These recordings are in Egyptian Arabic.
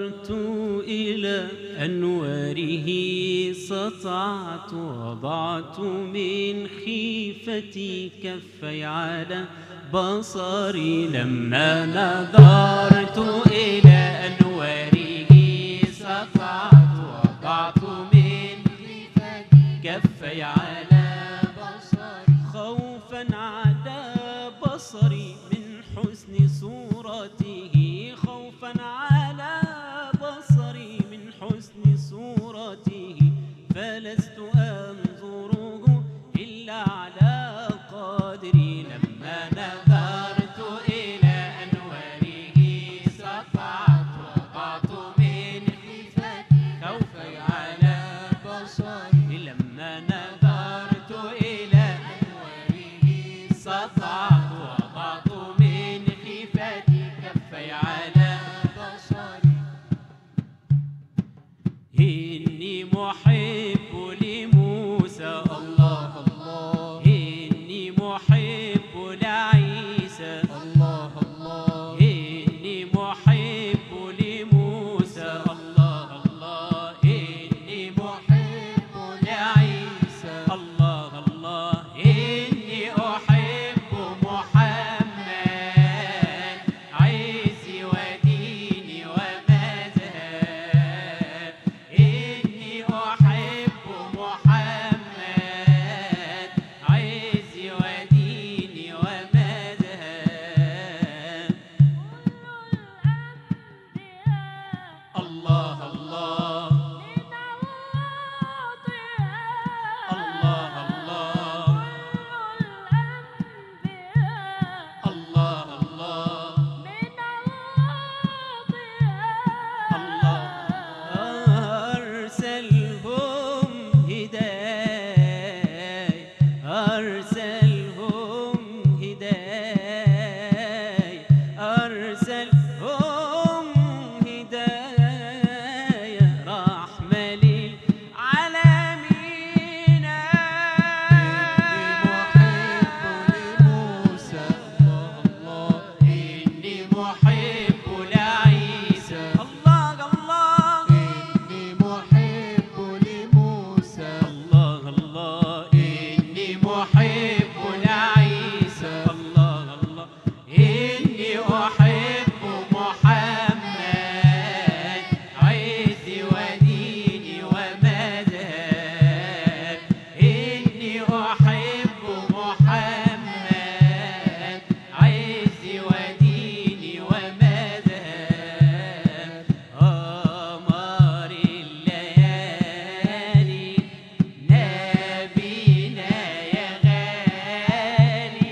نظرت إلى أنواره سطعت وضعت من خيفتي كفي على بصري لما نظرت إلى أنواره سطعت وضعت من كفي على بصري خوفا على بصري من حسن صورته خوفا على بصري من حسن صورته فلست أنظره إلا على قدري لما نظرت إلى أنواره سطعت وضعت من خوفي على بصري لما نظرت إلى أنواره سطعت وضعت من خيفتي كفي على بصري إني محب لموسى الله الله إني محب لعيسى الله الله إني محب لموسى الله الله إني محب لعيسى الله الله إني أحب محمد عزي وديني ومذهب إني أحب محمد عزي وديني ومذهب الله الله الله الله الله الله أرسلهم هداية أرسلهم هداية أرسلهم هداية رحمة للعالمين إني محب لعيسى الله الله الله الله إني محب لعيسى الله الله إني أحب محمد عزي وديني ومذهب إني أحب محمد عزي وديني ومذهب قمر الليالي نبينا يا غالي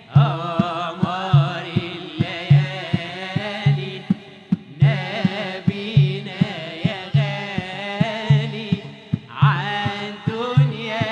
قمر الليالي نبينا يا غالي عالدنيا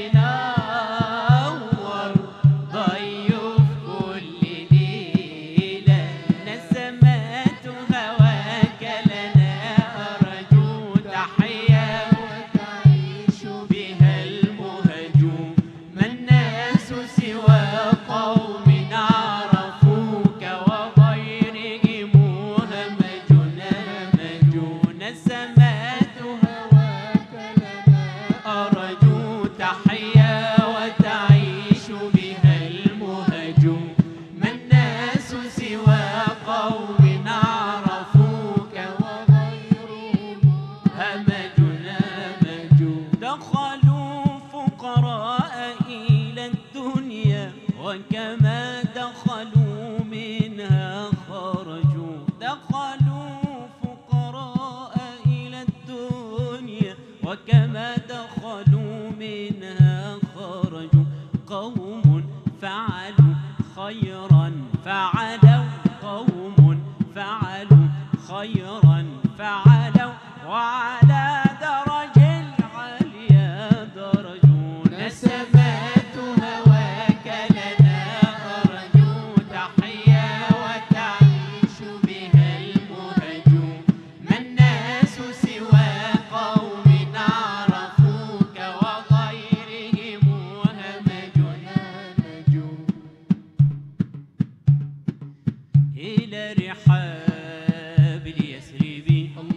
ينور ضيوف كل ليلة نسمات هواك لنا أرجو تحيا وتعيش بها المهجوم ما الناس سوى قوم عرفوك وغيرهم همجون همجون السمات هواك لنا أرجو تحيا وتعيش بها المهجوم ما الناس سوى قوم عرفوك وغيرهم همج همج دخلوا فقراء إلى الدنيا وكما دخلوا منها خرجوا دخلوا فقراء إلى الدنيا وكما دخلوا منها خرجوا قوم فعلوا خيرا فعلوا قوم فعلوا خيرا فعلوا وعلى درج العليا درجوا نسمات هواك لنا أرجو تحيا وتعيش بها المهجوم ما الناس سوى قوم عرفوك وغيرهم همج همج إلى رحاب اليسرب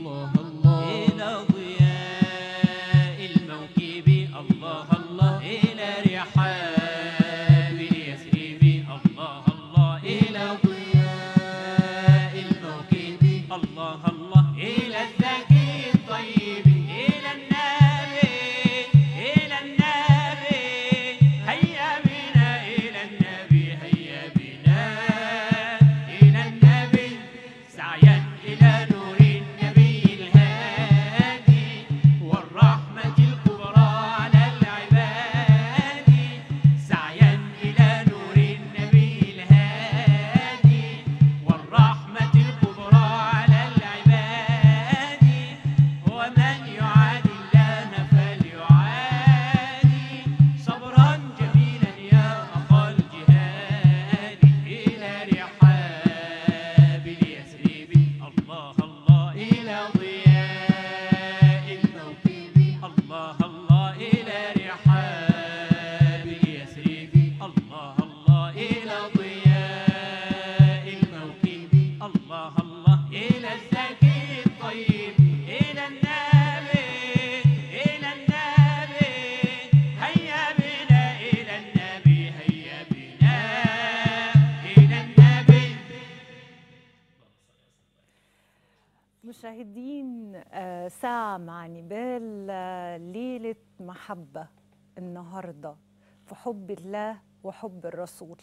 مشاهدين آه، ساعة مع نبال آه، ليلة محبة النهاردة في حب الله وحب الرسول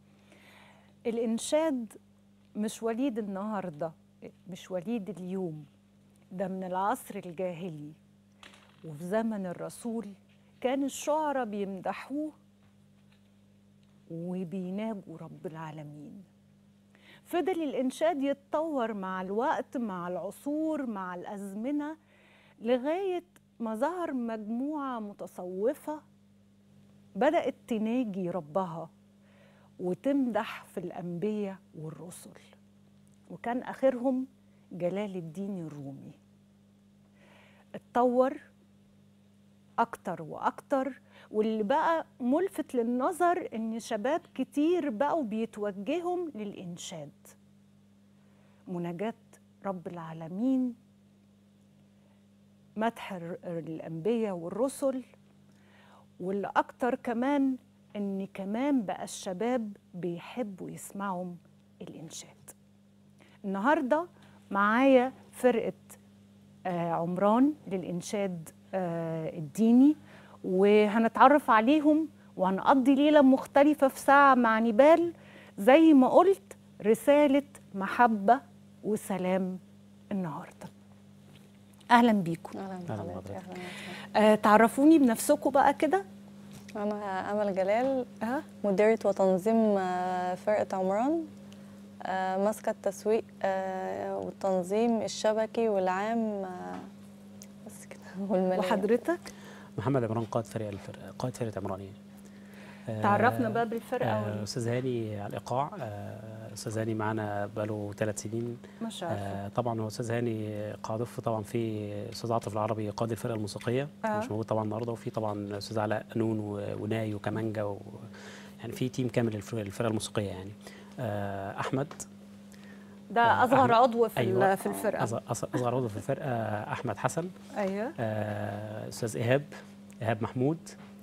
الإنشاد مش وليد النهاردة مش وليد اليوم ده من العصر الجاهلي وفي زمن الرسول كان الشعراء بيمدحوه وبيناجوا رب العالمين فضل الإنشاد يتطور مع الوقت مع العصور مع الأزمنة لغاية ما ظهر مجموعة متصوفة بدأت تناجي ربها وتمدح في الأنبياء والرسل وكان آخرهم جلال الدين الرومي اتطور أكتر وأكتر واللي بقى ملفت للنظر إن شباب كتير بقوا بيتوجههم للإنشاد مناجاة رب العالمين مدح الر- الأنبياء والرسل واللي أكتر كمان إن كمان بقى الشباب بيحبوا يسمعوا الإنشاد النهاردة معايا فرقة آه، عمران للإنشاد آه، الديني وهنتعرف عليهم وهنقضي ليلة مختلفة في ساعة مع نبال زي ما قلت رسالة محبة وسلام النهاردة أهلا بيكم اهلا أهلاً بحضرتك بحضرتك. اهلا وسهلا آه، تعرفوني بنفسكم بقى كده انا امل جلال أه؟ مديرة وتنظيم آه، فرقة عمران آه، ماسكة التسويق آه، والتنظيم الشبكي والعام آه، بس كده والمالية وحضرتك محمد عمران قائد فريق الفرقه قائد فرقه عمران يعني آه، تعرفنا بقى بالفرقة آه، وال- استاذ هاني على الايقاع آه، استاذ هاني معانا بقاله ثلاث سنين ما شاء الله آه، طبعا هو استاذ هاني قاضف طبعا في استاذ عاطف العربي قائد الفرقه الموسيقيه آه. مش موجود طبعا النهارده وفي طبعا استاذ علاء قانون و- وناي وكمانجا و يعني في تيم كامل للفرقه الفرقة الموسيقيه يعني آه، احمد ده آه، أصغر أحمد- عضو في أيوة. ال- في الفرقة أصغر اصغر عضو في الفرقه احمد حسن أيوه آه، استاذ ايهاب ايهاب محمود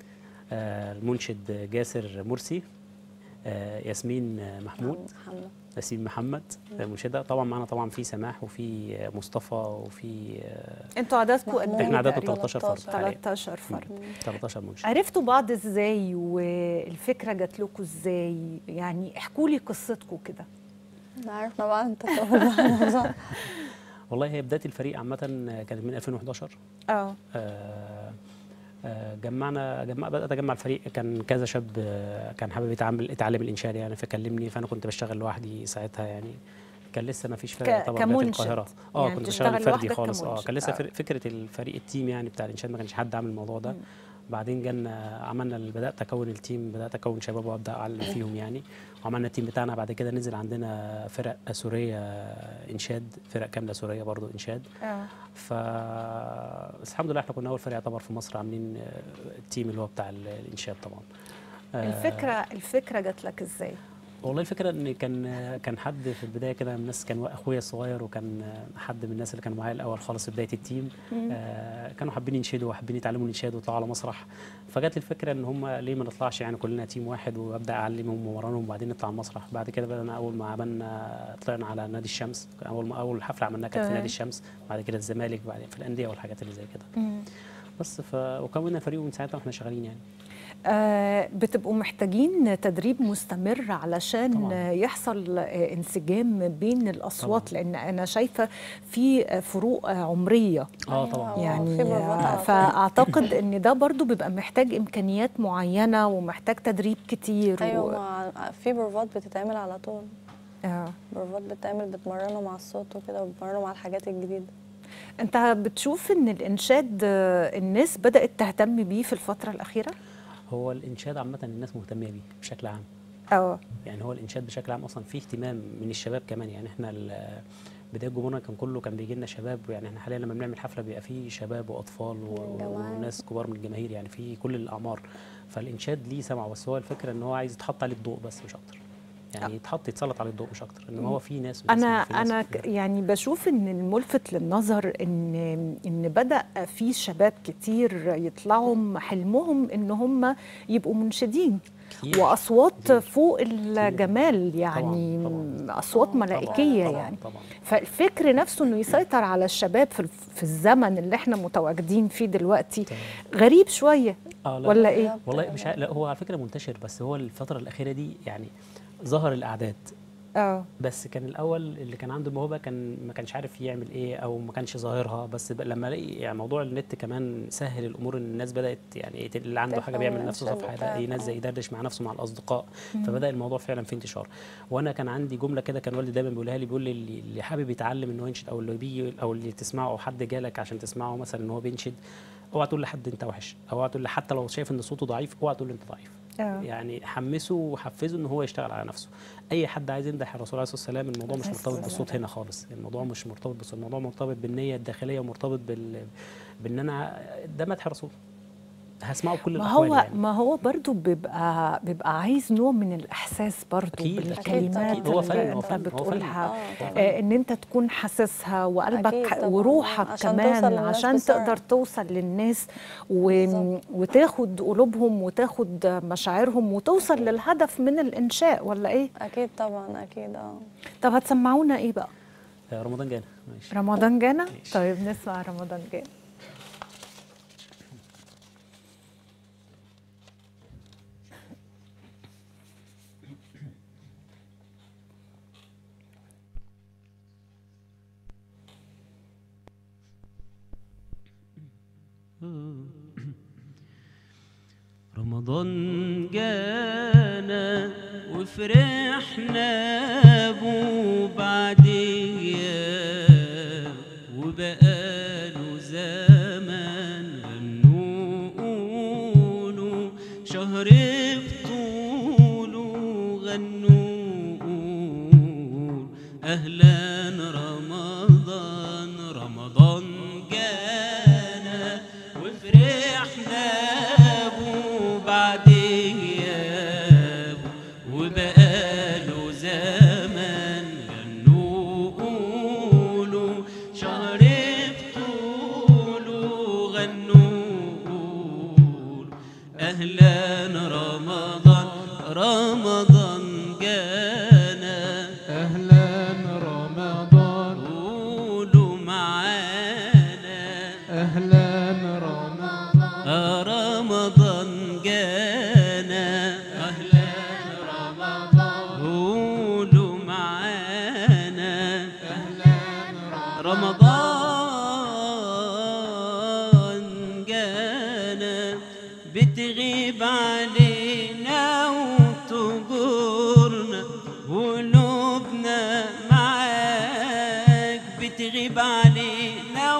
آه، المنشد جاسر مرسي آه، ياسمين محمود محمد ياسمين محمد المنشده طبعا معانا طبعا في سماح وفي مصطفى وفي آه، انتوا عددكم قد محمود. ايه احنا عددنا تقريباً؟ 13 فرد حاليا 13 فرد 13 منشد عرفتوا بعض ازاي والفكره جات لكم ازاي يعني احكوا لي قصتكم كده عرفنا بقى انت الموضوع والله هي بدايه الفريق عامه كانت من 2011 اه آه، آه، جمعنا جمع بدات اجمع الفريق كان كذا شاب آه، كان حابب يتعامل يتعلم الانشاد يعني فكلمني فانا كنت بشتغل لوحدي ساعتها يعني كان لسه ما فيش فرق ك- طبعا بداية كمنشد. القاهره اه يعني كنت بتشتغل بشتغل فردي لوحدك خالص اه كمنشد. كان لسه آه. فر- فكره الفريق التيم يعني بتاع الانشاد ما كانش حد عامل الموضوع ده بعدين جالنا عملنا ال- بدات اكون التيم بدات اكون شباب وابدا اعلم فيهم يعني وعملنا التيم بتاعنا بعد كده نزل عندنا فرق سوريه انشاد فرق كامله سوريه برضو انشاد اه ف بس الحمد لله احنا كنا اول فريق يعتبر في مصر عاملين آه، التيم اللي هو بتاع ال- الانشاد طبعا آه، الفكره الفكره جات لك ازاي والله الفكره ان كان كان حد في البدايه كده من الناس كان اخويا الصغير وكان حد من الناس اللي كانوا معايا الاول خالص في بدايه التيم آه كانوا حابين ينشدوا وحابين يتعلموا الانشاد ويطلعوا على مسرح فجت الفكره ان هم ليه ما نطلعش يعني كلنا تيم واحد وابدا اعلمهم ومرنهم وبعدين نطلع المسرح بعد كده بدأنا اول ما عملنا طلعنا على نادي الشمس اول ما اول حفله عملناها كانت في تمام. نادي الشمس بعد كده الزمالك بعدين في الانديه والحاجات اللي زي كده بس ف وكونا فريق ومن ساعتها واحنا شغالين يعني آه بتبقوا محتاجين تدريب مستمر علشان طبعاً. آه، يحصل آه انسجام بين الاصوات لان انا شايفه في آه، فروق آه، عمريه اه طبعا أيوة. يعني في بروفات آه، على طول. فاعتقد ان ده برضو بيبقى محتاج امكانيات معينه ومحتاج تدريب كتير ايوه و... مع في بروفات بتتعمل على طول آه. بروفات بتتعمل بتمرنوا مع الصوت وكده وبتمرنوا مع الحاجات الجديده انت بتشوف ان الانشاد آه، الناس بدات تهتم بيه في الفتره الاخيره هو الانشاد عامه الناس مهتمه بيه بشكل عام اه يعني هو الانشاد بشكل عام اصلا فيه اهتمام من الشباب كمان يعني احنا ال- بدايه جمهورنا كان كله كان بيجي لنا شباب يعني احنا حاليا لما بنعمل حفله بيبقى فيه شباب واطفال و- جماعات. وناس كبار من الجماهير يعني في كل الاعمار فالانشاد ليه سمع بس هو الفكره ان هو عايز يتحط عليه الضوء بس مش اكتر يعني يتحط يتسلط عليه الضوء مش اكتر انما هو في ناس انا في ناس انا ك- يعني بشوف ان الملفت للنظر ان ان بدا في شباب كتير يطلعوا حلمهم ان هم يبقوا منشدين كتير. واصوات كتير. فوق الجمال يعني طبعاً، اصوات ملائكيه طبعاً، يعني طبعا فالفكر نفسه انه يسيطر على الشباب في الف- في الزمن اللي احنا متواجدين فيه دلوقتي تمام. غريب شويه اه لا ولا ايه والله مش ع- لا هو على فكره منتشر بس هو الفتره الاخيره دي يعني ظهر الاعداد اه بس كان الاول اللي كان عنده موهبه كان ما كانش عارف يعمل ايه او ما كانش ظاهرها بس ب- لما الاقي يعني موضوع النت كمان سهل الامور ان الناس بدات يعني ت- اللي عنده حاجه تفهم بيعمل لنفسه الأنشاد صفحه بتاعك، يلاقي ينزل آه. يدردش مع نفسه مع الاصدقاء فبدا الموضوع فعلا في انتشار وانا كان عندي جمله كده كان والدي دايما بيقولها لي بيقول لي اللي اللي حابب يتعلم ان هو ينشد او اللي بيجي او اللي تسمعه او حد جالك عشان تسمعه مثلا ان هو بينشد اوعى تقول لحد انت وحش او اوعى تقول حتى لو شايف ان صوته ضعيف اوعى تقول له انت ضعيف اه يعني حمسه وحفزه ان هو يشتغل على نفسه اي حد عايز يمدح الرسول عليه الصلاه والسلام الموضوع مش عليه مرتبط الصلاة بالصوت هنا خالص الموضوع مش مرتبط بالصوت الموضوع مرتبط بالنيه الداخليه ومرتبط بال بان انا ده مدح الرسول هسمعه بكل ما الاحوال هو يعني ما هو برضو بيبقى بيبقى عايز نوع من الاحساس برضو أكيد، أكيد بالكلمات طبعاً. هو اللي فن، هو انت فن، هو فن. بتقولها آه، طبعاً. آه ان انت تكون حاسسها وقلبك أكيد طبعاً. وروحك عشان كمان توصل للناس عشان بسرعة. تقدر توصل للناس و... بالظبط. وتاخد قلوبهم وتاخد مشاعرهم وتوصل للهدف من الانشاء ولا ايه اكيد طبعا اكيد اه طب هتسمعونا ايه بقى آه، رمضان جانا ماشي رمضان جانا ماشي. طيب نسمع رمضان جانا رمضان جانا وفرحنا بو بعد غياب وبقاله زمان غنوا قولوا شهر بطوله غنوا قولوا أهلا رمضان رمضان جانا وفرحنا بو بعد غيابه وبقاله زمان غنوا قولوا شهر بطوله غنوا قولوا أهلا رمضان رمضان جانا أهلا رمضان قولوا معانا أهلا رمضان آه رمضان جانا أهلا رمضان قولوا معانا رمضان جانا بتغيب علينا وتجورنا قلوبنا معاك بتغيب علينا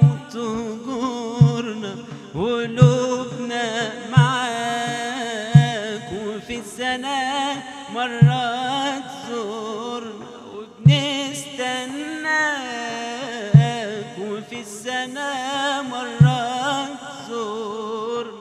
وتجورنا قلوبنا معاك وفي السنة مرات زورنا وبنستناك وفي السنة مرات زورنا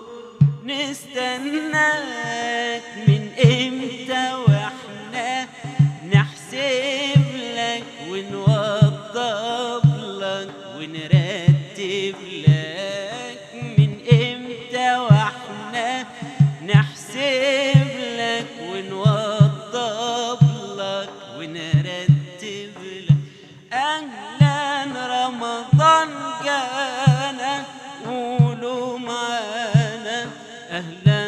نستناك من امتى واحنا نحسب لك ونوضب لك ونرتب لك من امتى واحنا نحسب لك ونوضب لك ونرتب لك اهلا رمضان جانا قولوا معانا اهلا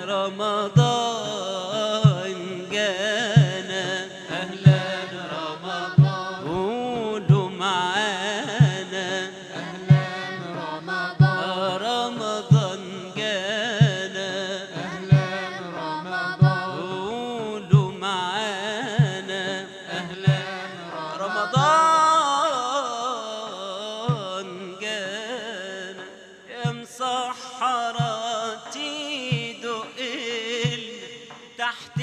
رمضان جانا اهلا رمضان قولوا معانا اهلا رمضان رمضان جانا اهلا رمضان قولوا معانا اهلا رمضان جانا يا مسحراتي دقل تحت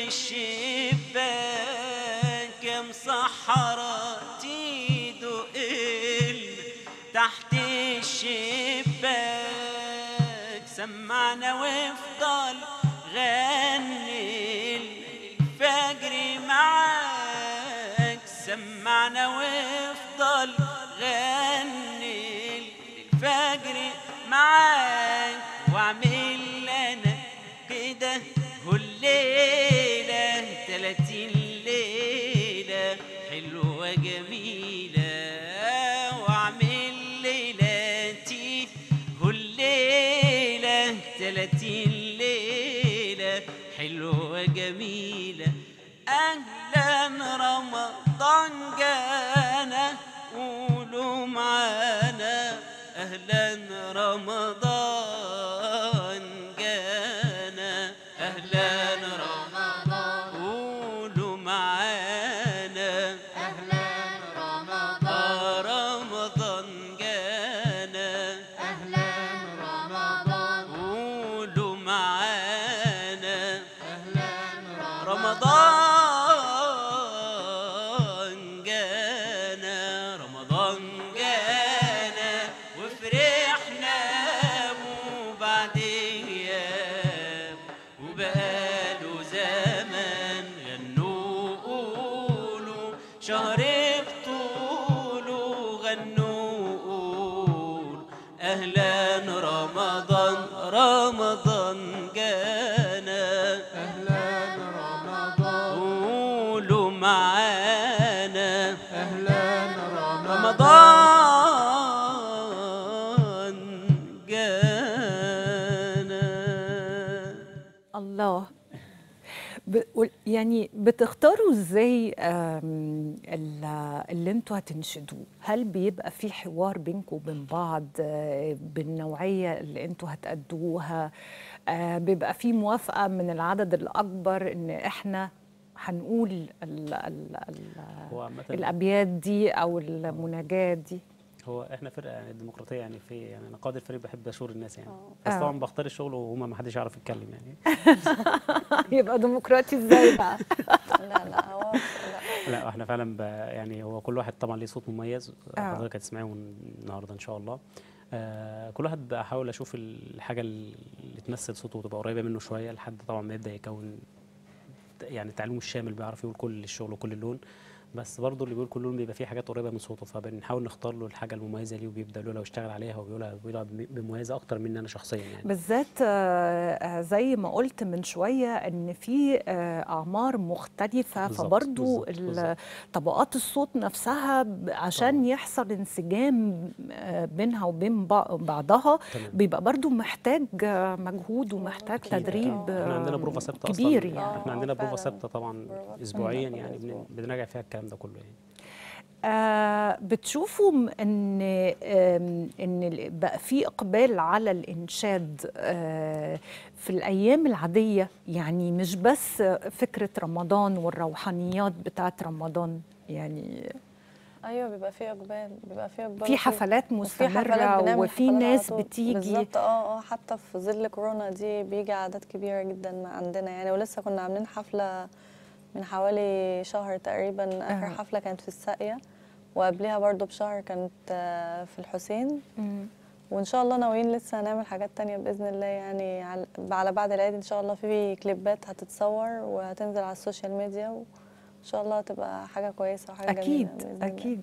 الشباك يا مسحراتي دقل تحت الشباك سمعنا وافضل غني الفجر سمعنا وافضل غني الفجر معاك واعمل لنا كده كل ليلة تلاتين ليلة حلوة جميلة واعمل ليلاتي كل ليلة تلاتين ليلة حلوة جميلة أهلا رمضان جانا قولوا معانا أهلا رمضان جانا أهلا رمضان قولوا معانا أهلا رمضان رمضان جانا أهلا رمضان قولوا معانا رمضان جانا رمضان جانا وفرحنا وبعد ايام وبقاله زمان غنوا قولوا شهر بطوله غنوا قولوا اهلا رمضان رمضان جانا أهلا رمضان قولوا معانا أهلا رمضان رمضان جانا الله ب... يعني بتختاروا ازاي آم، ال- اللي انتوا هتنشدوه هل بيبقى في حوار بينكم وبين بعض آه، بالنوعية اللي انتوا هتأدوها آه، بيبقى في موافقة من العدد الأكبر ان احنا هنقول ال... ال... ال... هو عامة الأبيات دي أو المناجات دي هو احنا فرقه يعني ديمقراطيه يعني في يعني انا قائد الفريق بحب اشور الناس يعني آه. بس آه. طبعا بختار الشغل وهما ما حدش يعرف يتكلم يعني يبقى ديمقراطي ازاي بقى لا لا هو لا لا احنا فعلا ب... يعني هو كل واحد طبعا ليه صوت مميز آه. حضرتك هتسمعيه النهارده ان شاء الله آه كل واحد بحاول اشوف الحاجه اللي تمثل صوته وتبقى قريبه منه شويه لحد طبعا ما يبدا يكون يعني تعليمه الشامل بيعرف يقول كل الشغل وكل اللون بس برضه اللي بيقول كل لون بيبقى فيه حاجات قريبه من صوته فبنحاول نختار له الحاجه المميزه ليه وبيبدا له لو اشتغل عليها وبيقولها بيقولها بمميزه اكتر مني انا شخصيا يعني بالذات آه، آه، زي ما قلت من شوية ان في آه، اعمار مختلفة بالظبط، فبرضو بالظبط، ال- بالظبط. طبقات الصوت نفسها ب- عشان طبعاً. يحصل انسجام آه، بينها وبين بع- بعضها تمام. بيبقى برضو محتاج آه، مجهود ومحتاج أكيد. تدريب آه. احنا عندنا آه، بروفه ثابته كبير اصلا يعني احنا آه، عندنا بروفه فعلاً. ثابته طبعا بروفات اسبوعيا ثابتة يعني كل بن- أسبوع. بنراجع فيها الكلام ده كله يعني آه بتشوفوا م- ان آم، ان ال- بقى في اقبال على الانشاد آه في الايام العاديه يعني مش بس فكره رمضان والروحانيات بتاعت رمضان يعني ايوه بيبقى فيه اقبال بيبقى فيه اقبال في وفي- حفلات وفي حفلات مستمره بنعمل وفي حفلات على ناس طول. بتيجي بالظبط اه اه حتى في ظل كورونا دي بيجي اعداد كبيره جدا ما عندنا يعني ولسه كنا عاملين حفله من حوالي شهر تقريبا اخر آه. حفله كانت في الساقيه وقبلها برضو بشهر كانت آه، في الحسين مم. وان شاء الله ناويين لسه هنعمل حاجات تانية باذن الله يعني على- على بعد العيد ان شاء الله في كليبات هتتصور وهتنزل على السوشيال ميديا وان شاء الله تبقى حاجه كويسه وحاجه اكيد جميله بإذن الله. اكيد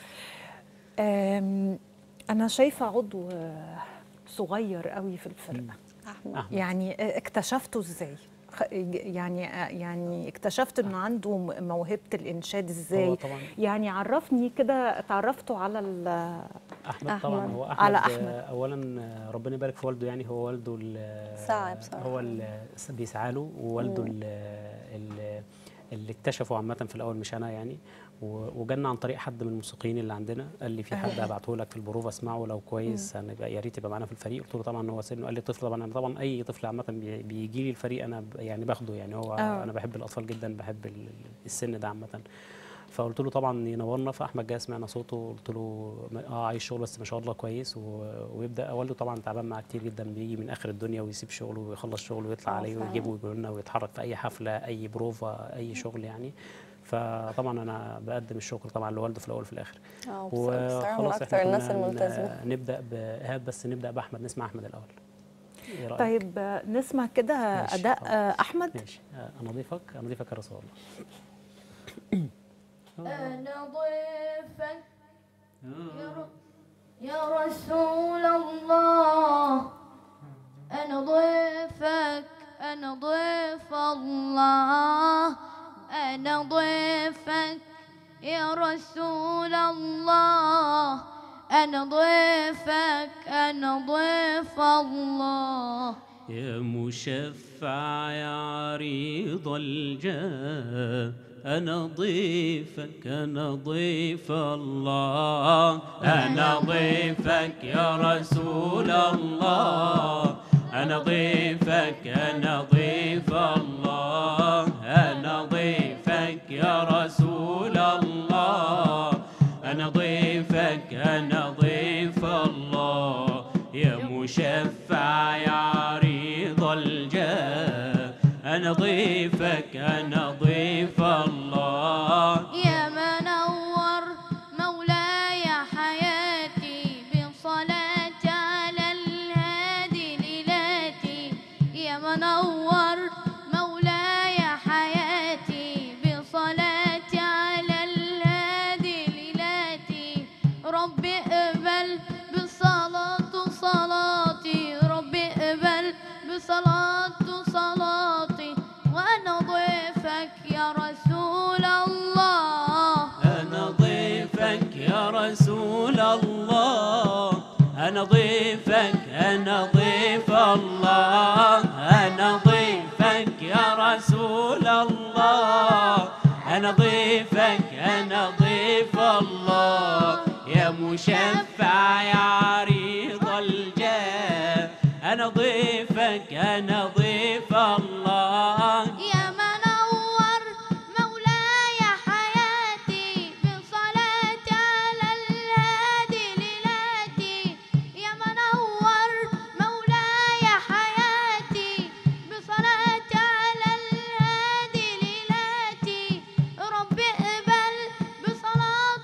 آم، انا شايفه عضو آه، صغير قوي في الفرقه احمد احمد يعني اكتشفته ازاي خ- يعني يعني اكتشفت انه عنده م- موهبه الانشاد هو ازاي طبعا يعني عرفني كده اتعرفتوا على ال- احمد طبعا أحمد. هو احمد على آه، أحمد. اولا آه، ربنا يبارك في والده يعني هو والده ال- سعى بصراحة. هو اللي بيسعى له ووالده مم. ال- ال- اللي اكتشفه عامه في الاول مش انا يعني و- وجالنا عن طريق حد من الموسيقيين اللي عندنا قال لي في حد هبعته لك في البروفه اسمعه لو كويس هنبقى يا ريت يبقى معانا في الفريق قلت له طبعا هو سنه قال لي طفل طبعا انا طبعا اي طفل عامه بي- بيجي لي الفريق انا ب- يعني باخده يعني هو آه. انا بحب الاطفال جدا بحب ال- السن ده عامه فقلت له طبعا ينورنا فاحمد جه سمعنا صوته قلت له ما- اه عايش شغل بس ما شاء الله كويس و... ويبدا والده طبعا تعبان معاه كتير جدا بيجي من اخر الدنيا ويسيب شغله ويخلص شغله ويطلع آه عليه فعلا. ويجيبه ويقول لنا ويتحرك في اي حفله اي بروفا اي شغل يعني فطبعا انا بقدم الشكر طبعا لوالده في الاول وفي الاخر اه بص- بصراحه من وخلاص اكتر احنا الناس كنا ن- الملتزمه نبدا بايهاب بس نبدا باحمد نسمع احمد الاول ايه رايك طيب آه، نسمع كده ماشي، اداء خلاص. آه، احمد ماشي آه، انا اضيفك انا اضيفك يا رسول الله أنا ضيفك يا ر- يا رسول الله أنا ضيفك أنا ضيف الله أنا ضيفك يا رسول الله أنا ضيفك أنا ضيف الله يا مشفع يا عريض الجاه أنا ضيفك أنا ضيف الله أنا ضيفك يا رسول الله أنا ضيفك أنا ضيف الله أنا ضيفك يا رسول الله أنا ضيفك أنا ضيف الله يا مشفع يا عريض الجاه أنا ضيفك أنا ضيف الله يا منور مولاي حياتي بصلاة على الهادي ليلاتي يا منور مولاي حياتي بصلاة على الهادي ليلاتي ربي اقبل بصلاة صلاتي ربي اقبل بصلاة صلاتي وأنا ضيفك يا رسول الله أنا ضيفك يا رسول الله أنا ضيفك أنا ضيف الله أنا ضيفك يا رسول الله أنا ضيفك أنا ضيف الله يا مشفع يا عريض الجاه أنا ضيفك أنا ضيف الله يا منور مولاي حياتي بصلاة على الهادي ليلاتي يا منور مولاي حياتي بصلاة على الهادي ليلاتي ربي اقبل بصلاة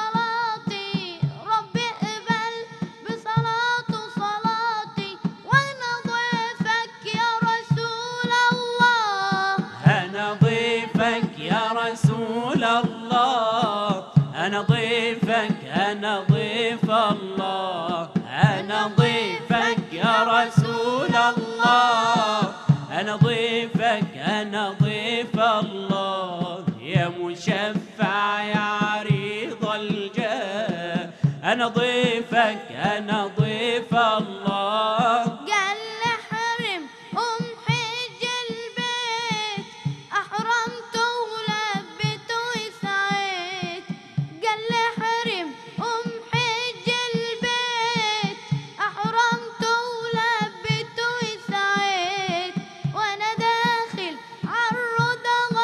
صلاتي ربي اقبل بصلاة صلاتي وانا ضيفك يا رسول الله أنا ضيفك يا رسول الله أنا ضيفك أنا ضيف الله أنا ضيفك يا رسول الله أنا ضيفك أنا ضيف الله يا مشفع يا عريض الجاه أنا ضيفك أنا ضيف الله قال لي حرم أم حج البيت أحرمت ولبت وسعيت قال لي حرم أم حج البيت أحرمت ولبت وسعيت وأنا داخل عالرضا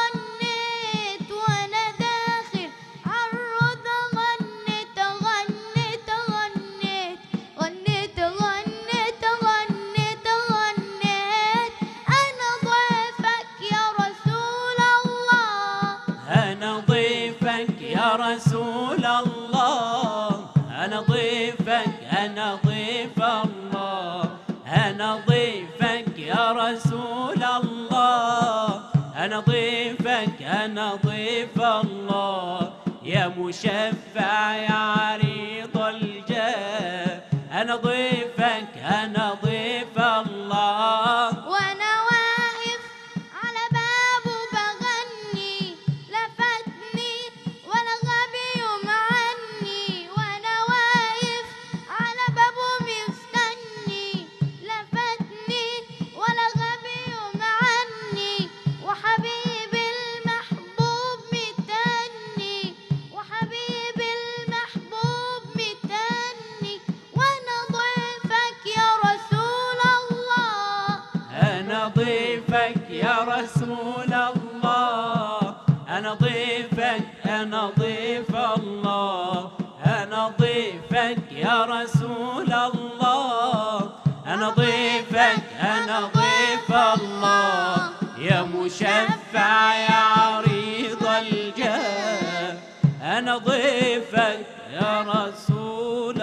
غنيت وأنا داخل عالرضا غنيت غنيت غنيت غنيت غنيت غنيت غنيت أنا ضيفك يا رسول الله أنا ضيفك يا رسول الله أنا ضيفك أنا ضيف الله أنا ضيفك يا رسول الله أنا ضيفك أنا ضيف الله يا مشفع يا عريض الجاه أنا ضيفك أنا ضيف الله وأنا واقف على بابه بغني لفتني ولا غبي يوم عني وأنا واقف على بابه مستني لفتني ولا غبي يوم عني وحبيبي المحبوب متني وحبيبي المحبوب متني وأنا ضيفك يا رسول الله أنا ضيفك يا رسول الله أنا ضيفك أنا ضيف الله أنا ضيفك يا رسول الله أنا ضيفك أنا ضيف الله يا مشفع يا عريض الجاه أنا ضيفك يا رسول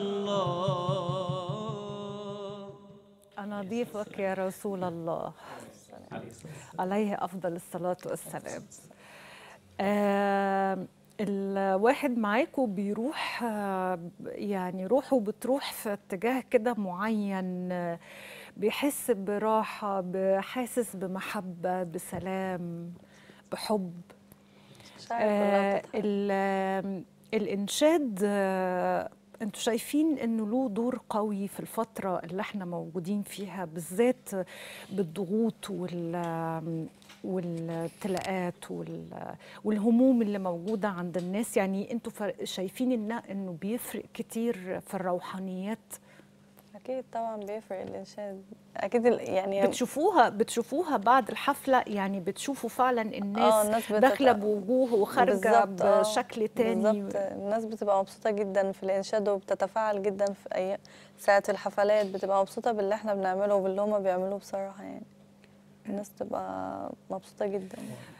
الله أنا ضيفك يا رسول الله عليه أفضل الصلاة والسلام آم، الواحد معاكم بيروح آه، يعني روحه بتروح في اتجاه كده معين آه، بيحس براحة بحاسس بمحبة بسلام بحب مشاعر كلها آه بتتحرك. ال- آم، الإنشاد آه انتوا شايفين انه له دور قوي في الفترة اللي احنا موجودين فيها بالذات بالضغوط وال آم، والابتلاءات وال- والهموم اللي موجودة عند الناس يعني انتوا فر- شايفين إن انه بيفرق كتير في الروحانيات اكيد طبعا بيفرق الانشاد اكيد ال- يعني بتشوفوها بتشوفوها بعد الحفلة يعني بتشوفوا فعلا الناس اه الناس بتبقى- داخلة بوجوه وخارجة بالظبط، آه، بشكل تاني بالظبط الناس بتبقى مبسوطة جدا في الإنشاد وبتتفاعل جدا في أي ساعة الحفلات بتبقى مبسوطة باللي احنا بنعمله وباللي هما بيعملوه بصراحة يعني الناس تبقى مبسوطة جدا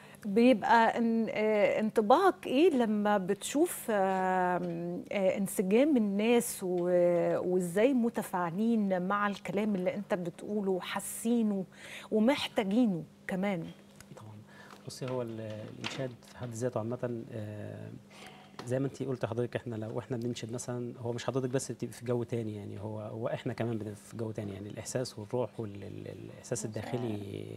بيبقى ان- آه، انطباعك ايه لما بتشوف آم، آه، انسجام الناس و- وازاي متفاعلين مع الكلام اللي انت بتقوله وحاسينه ومحتاجينه كمان طبعا بصي هو ال- الانشاد في حد ذاته عامه آه، زي ما انت قلت حضرتك احنا لو احنا بننشد مثلا هو مش حضرتك بس بتبقي في جو تاني يعني هو هو احنا كمان بنبقى في جو تاني يعني الاحساس والروح والاحساس الداخلي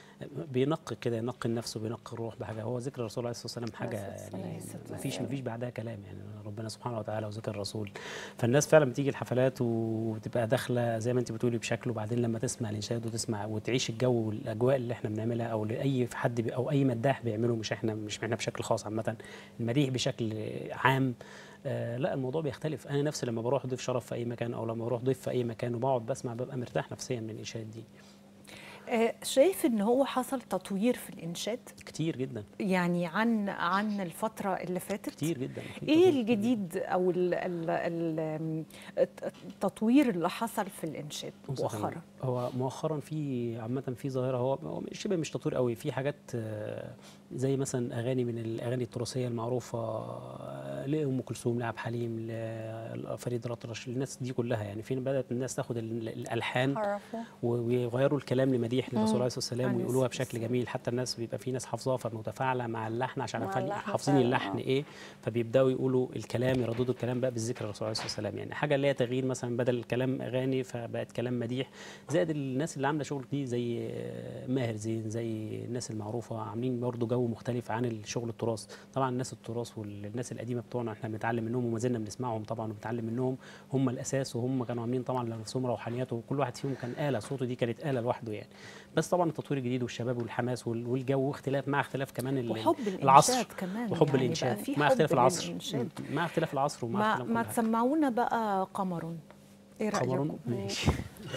بينقي كده ينقي النفس وبينقي الروح بحاجه هو ذكر الرسول عليه الصلاه والسلام حاجه عليه الصلاة يعني والسلام. ما فيش ما فيش بعدها كلام يعني ربنا سبحانه وتعالى وذكر الرسول فالناس فعلا بتيجي الحفلات وتبقى داخله زي ما انت بتقولي بشكل وبعدين لما تسمع الانشاد وتسمع وتعيش الجو والاجواء اللي احنا بنعملها او لاي حد بي او اي مداح بيعمله مش احنا مش احنا بشكل خاص عامه المديح بشكل عام آه لا الموضوع بيختلف انا نفسي لما بروح ضيف شرف في اي مكان او لما بروح ضيف في اي مكان وبقعد بسمع ببقى مرتاح نفسيا من الانشاد دي آه، شايف ان هو حصل تطوير في الانشاد كتير جدا يعني عن عن الفترة اللي فاتت كتير جدا في ايه تطوير كتير الجديد او ال ال ال التطوير اللي حصل في الانشاد بص يا فندم، مؤخرا هو مؤخرا في عامه في ظاهره هو هو شبه مش تطوير قوي في حاجات آه، زي مثلا اغاني من الاغاني التراثيه المعروفه آه، لام كلثوم لعب حليم لفريد الأطرش الناس دي كلها يعني فين بدات الناس تاخد ال- الالحان عرفوا ويغيروا الكلام لمديح للرسول عليه الصلاه والسلام عليه ويقولوها الصلاة بشكل جميل حتى الناس بيبقى في ناس حافظاها فمتفاعله مع اللحن عشان مع عارفين اللحن حافظين فعلاً، اللحن آه. ايه فبيبداوا يقولوا الكلام يرددوا الكلام بقى بالذكر الرسول عليه الصلاه والسلام يعني حاجه اللي هي تغيير مثلا بدل الكلام اغاني فبقت كلام مديح زائد الناس اللي عامله شغل جديد زي آه، ماهر زين زي الناس المعروفه عاملين برضو جو مختلف عن الشغل التراث طبعا الناس التراث والناس القديمه بتوعنا احنا بنتعلم منهم وما زلنا بنسمعهم طبعا وبنتعلم منهم هم الاساس وهم كانوا عاملين طبعا لنفسهم روحانيات وكل واحد فيهم كان آلة صوته دي كانت آلة لوحده يعني بس طبعا التطوير الجديد والشباب والحماس وال- والجو واختلاف مع اختلاف كمان ال- وحب العصر الانشاد كمان وحب يعني الانشاد بقى في مع حب اختلاف العصر للإنشاد. م- مع اختلاف العصر ومع ما اختلاف ما كل حاجة. تسمعونا بقى قمر ايه رايكم قمر ماشي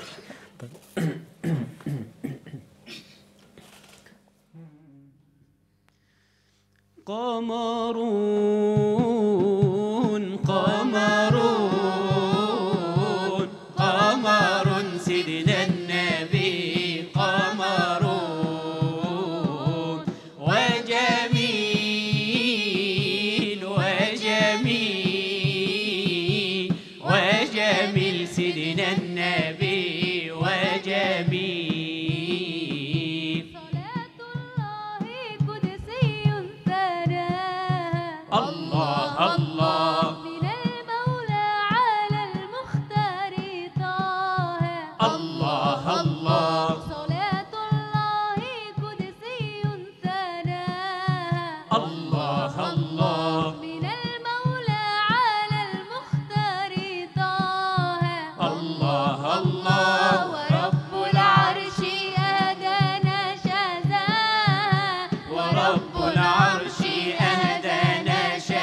قمرون قمرون قمر سيدنا النبي قمرون وجميل وجميل وجميل سيدنا النبي وجميل صلاة الله قدسي ثناها الله الله من المولى على المختار طه الله الله صلاة الله قدسي ثناها الله الله من المولى على المختار طه الله الله ورب العرش أهدانا شذا ورب العرش أهدانا شذا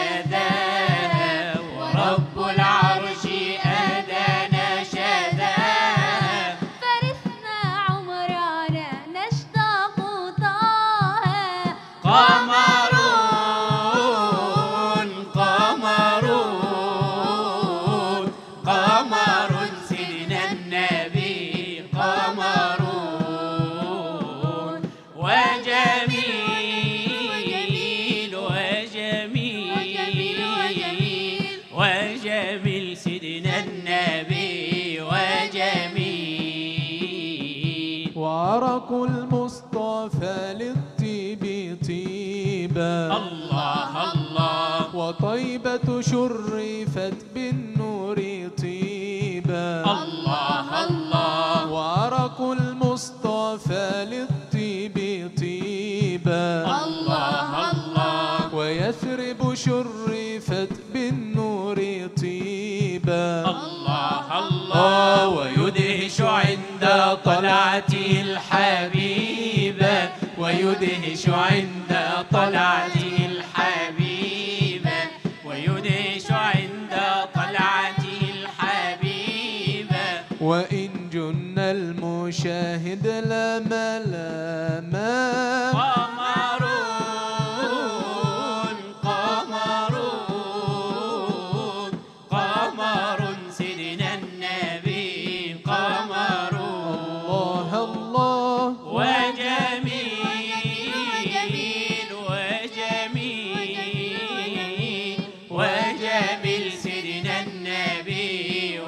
وطيبة شرفت بالنور طيبا الله الله وعرق المصطفى للطيب طيبا الله الله ويثرب شرفت بالنور طيبا الله الله ويدهش عند طلعته الحبيبة ويدهش عند طلعته الحبيبة ويدهش عند طلعته الحبيبة وإن جن المشاهد لما لما قمرون قمرون قمر سيدنا النبي قمرون الله الله وجميل وجميل وجميل سيدنا النبي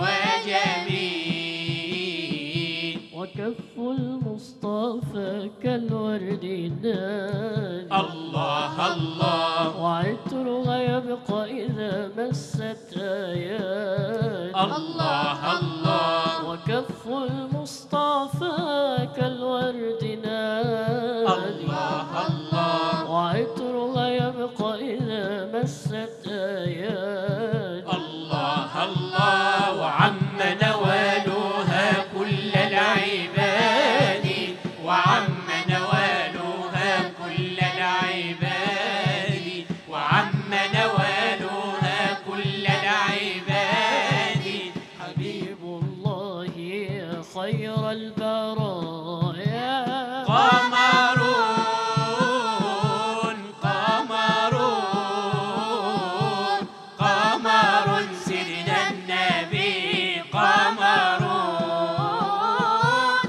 وجميل وكف المصطفى كالورد نادي الله الله وعطرها يبقى إذا مست آيات الله الله وكف المصطفى كالورد نادي الله الله وعطرها يبقى إذا مست آيات الله الله وعم نوالها كل العباد وعم نوالها كل العباد وعم نوالها كل العباد حبيب الله يا خير البرايا قمرون قمرون قمر سيدنا النبي قمرون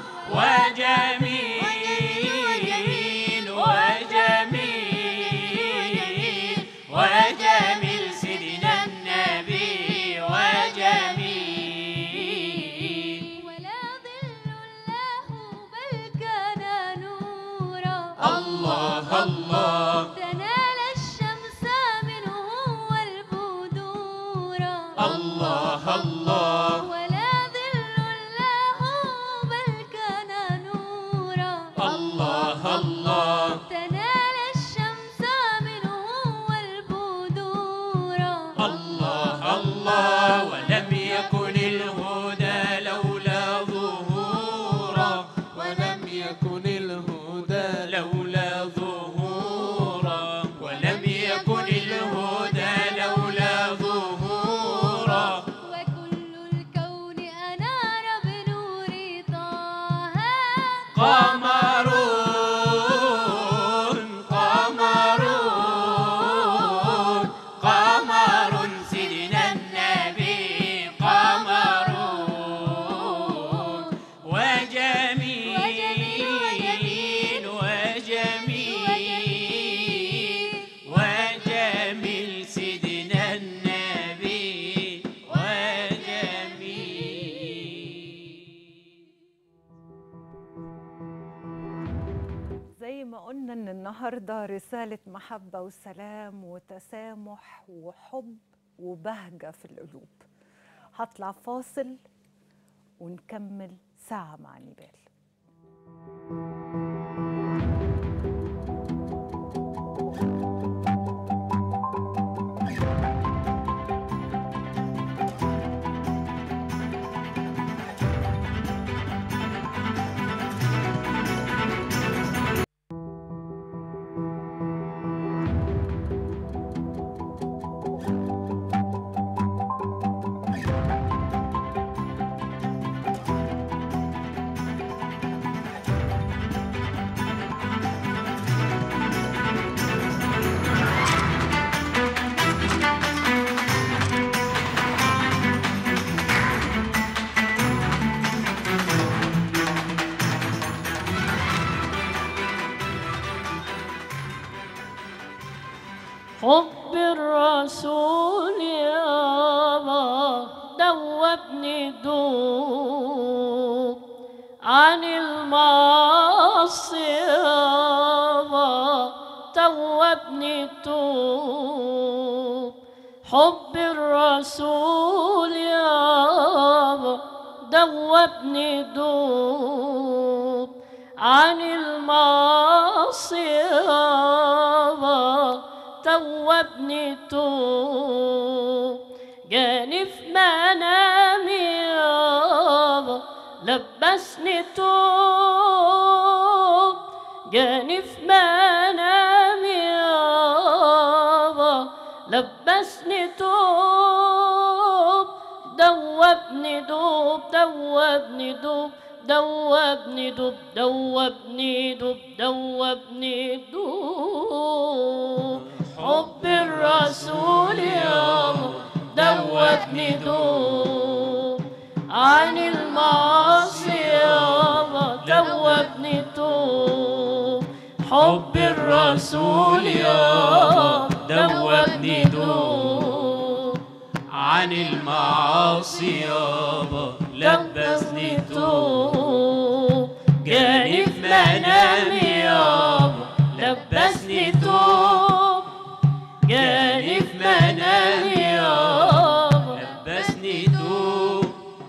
وجميل وجميل وجميل سيدنا النبي وجميل ولا ظل له بل كان نورا الله الله تنال الشمس منه والبدورا الله الله ولا ظل له بل كان نورا الله الله تنال الشمس منه والبدورا الله الله ولم يكن الهدى لولا ظهورا ولم يكن الهدى لولا ظهورا ولم يكن الهدى لولا ظهورا وكل الكون أنار بنور طه قمرون قمرون قمر سيدنا النبي قمرون وجميل وجميل وجميل سيدنا النبي وجميل زي ما قلنا ان النهارده رساله محبه وسلام وتسامح وحب وبهجه في القلوب هطلع فاصل ونكمل ساعه مع نبال حب الرسول يابا دوبني دوب عن المعاصي يابا توبني توب حب الرسول يابا دوبني دوب عن المعاصي يابا توبني توب جاني في منامي يابا لبسني توب جاني في منامي يابا لبسني توب دوبني دوب دوبني دوب دوبني دوب دوبني دوب دوبني دوب حب الرسول يابا دوبني دوب عن المعاصي يابا دوبني توب حب الرسول يابا دوبني دوب عن المعاصي يابا لبسني توب توب جاني في منامي يابا لبسني توب جاني في منامي يابا لبسني توب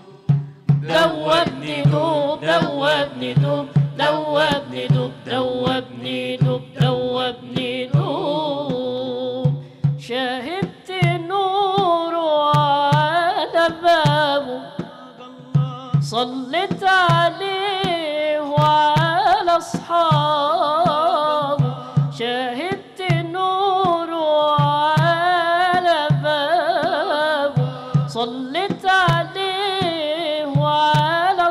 دوبني دوب دوبني دوب دوبني دوب دوبني دوب دوبني دوب شاهدت النور على بابه صليت عليه وعلى اصحابه شاهدت النور على بابه صليت عليه وعلى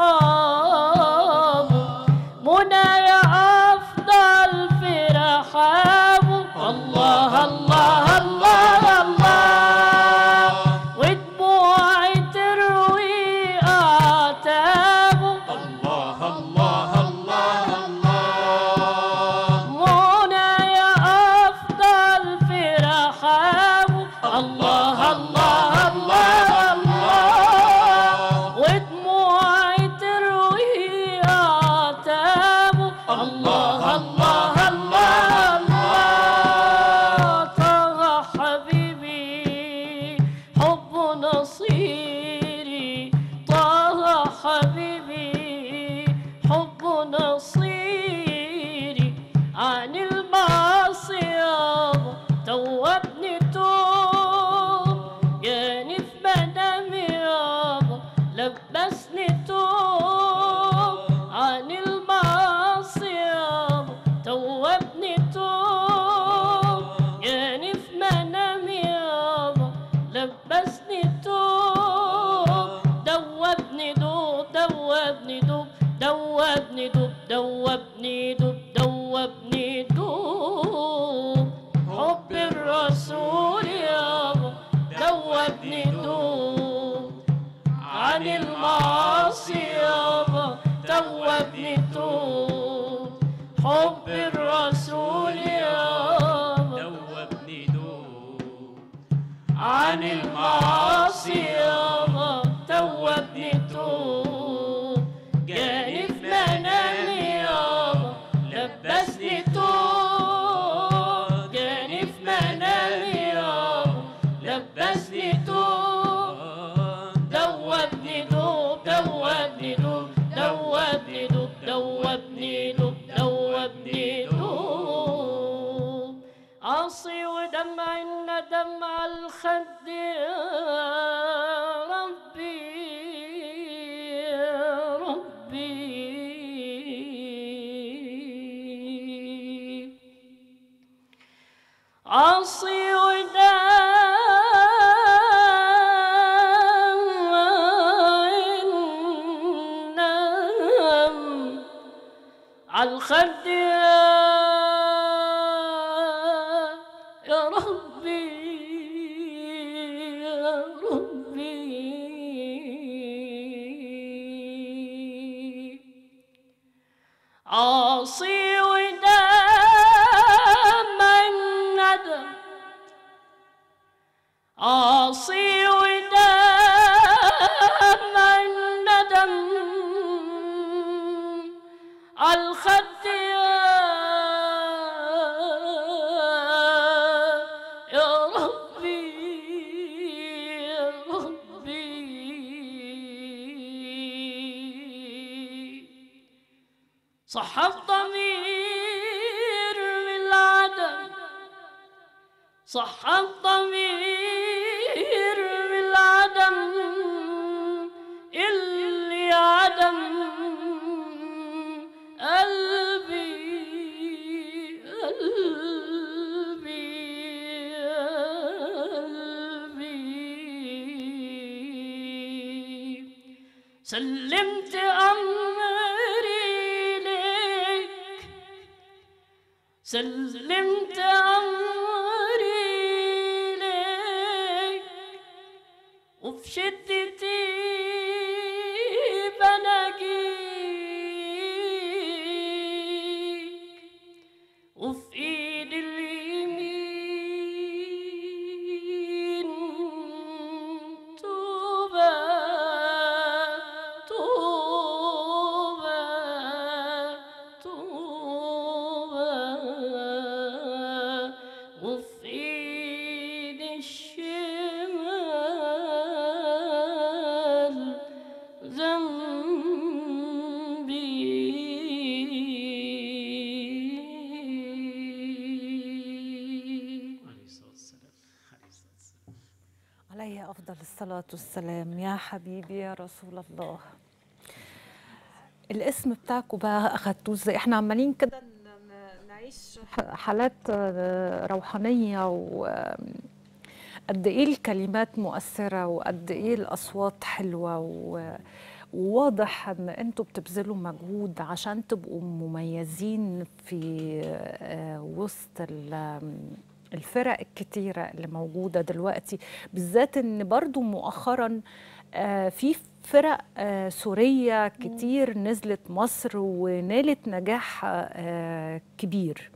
اصحابه منى يا افضل في رحابه الله الله الله الله ودموعي تروي اعتابه الله الله الله الله منى يا أفضل في رحابه الله الله الله الله ودموعي تروي أعتابه الله الله الله الله طه حبيبي حب نصيري طه حبيبي حب نصيري عن المعاصي يابا توبني توب جاني في منامي يابا لبسني توب عن المعاصي يابا توبني توب جاني في منامي يابا لبسني توب دوبني دوب دوبني دوب دوبني دوب دوبني دوب دوبني دوب حب الرسول يابا دوبني دوب عن المعاصي يابا توبني توب حب الرسول يابا دوبني دوب عن المعاصي يابا توبني توب جاني في منامي يابا لبسني توب جاني في منامي يابا لبسني توب دوبني دوب دوبني دوب دوبني دوب دوبني دوب دوبني دوب عصي ودمع الندم على الخد يا ربي يا ربي عصي ودم على الخد يا يا ربي يا ربي عاصي ودم الندم عاصي ودم الندم عالخد يا يا ربي صح الضمير بالعدم صح الضمير بالعدم اللي عدم قلبي قلبي قلبي سلمت أمري لك سلمت أمري لك وفي شدتي بلاقيك وفي ايد اليمين توبة توبة توبة وفي ايد الشمال ذنبي عليه الصلاة والسلام عليه الصلاة والسلام عليه أفضل الصلاة والسلام يا حبيبي يا رسول الله الاسم بتاعكم بقى أخدتوه ازاي؟ احنا عمالين كده ن- ن- نعيش ح- حالات آه، روحانية وقد إيه الكلمات مؤثرة وقد إيه الأصوات حلوة و- وواضح ان انتوا بتبذلوا مجهود عشان تبقوا مميزين في آه، وسط ال- الفرق الكتيرة اللي موجودة دلوقتي بالذات ان برضو مؤخرا آه، في فرق آه، سورية كتير نزلت مصر ونالت نجاح آه، كبير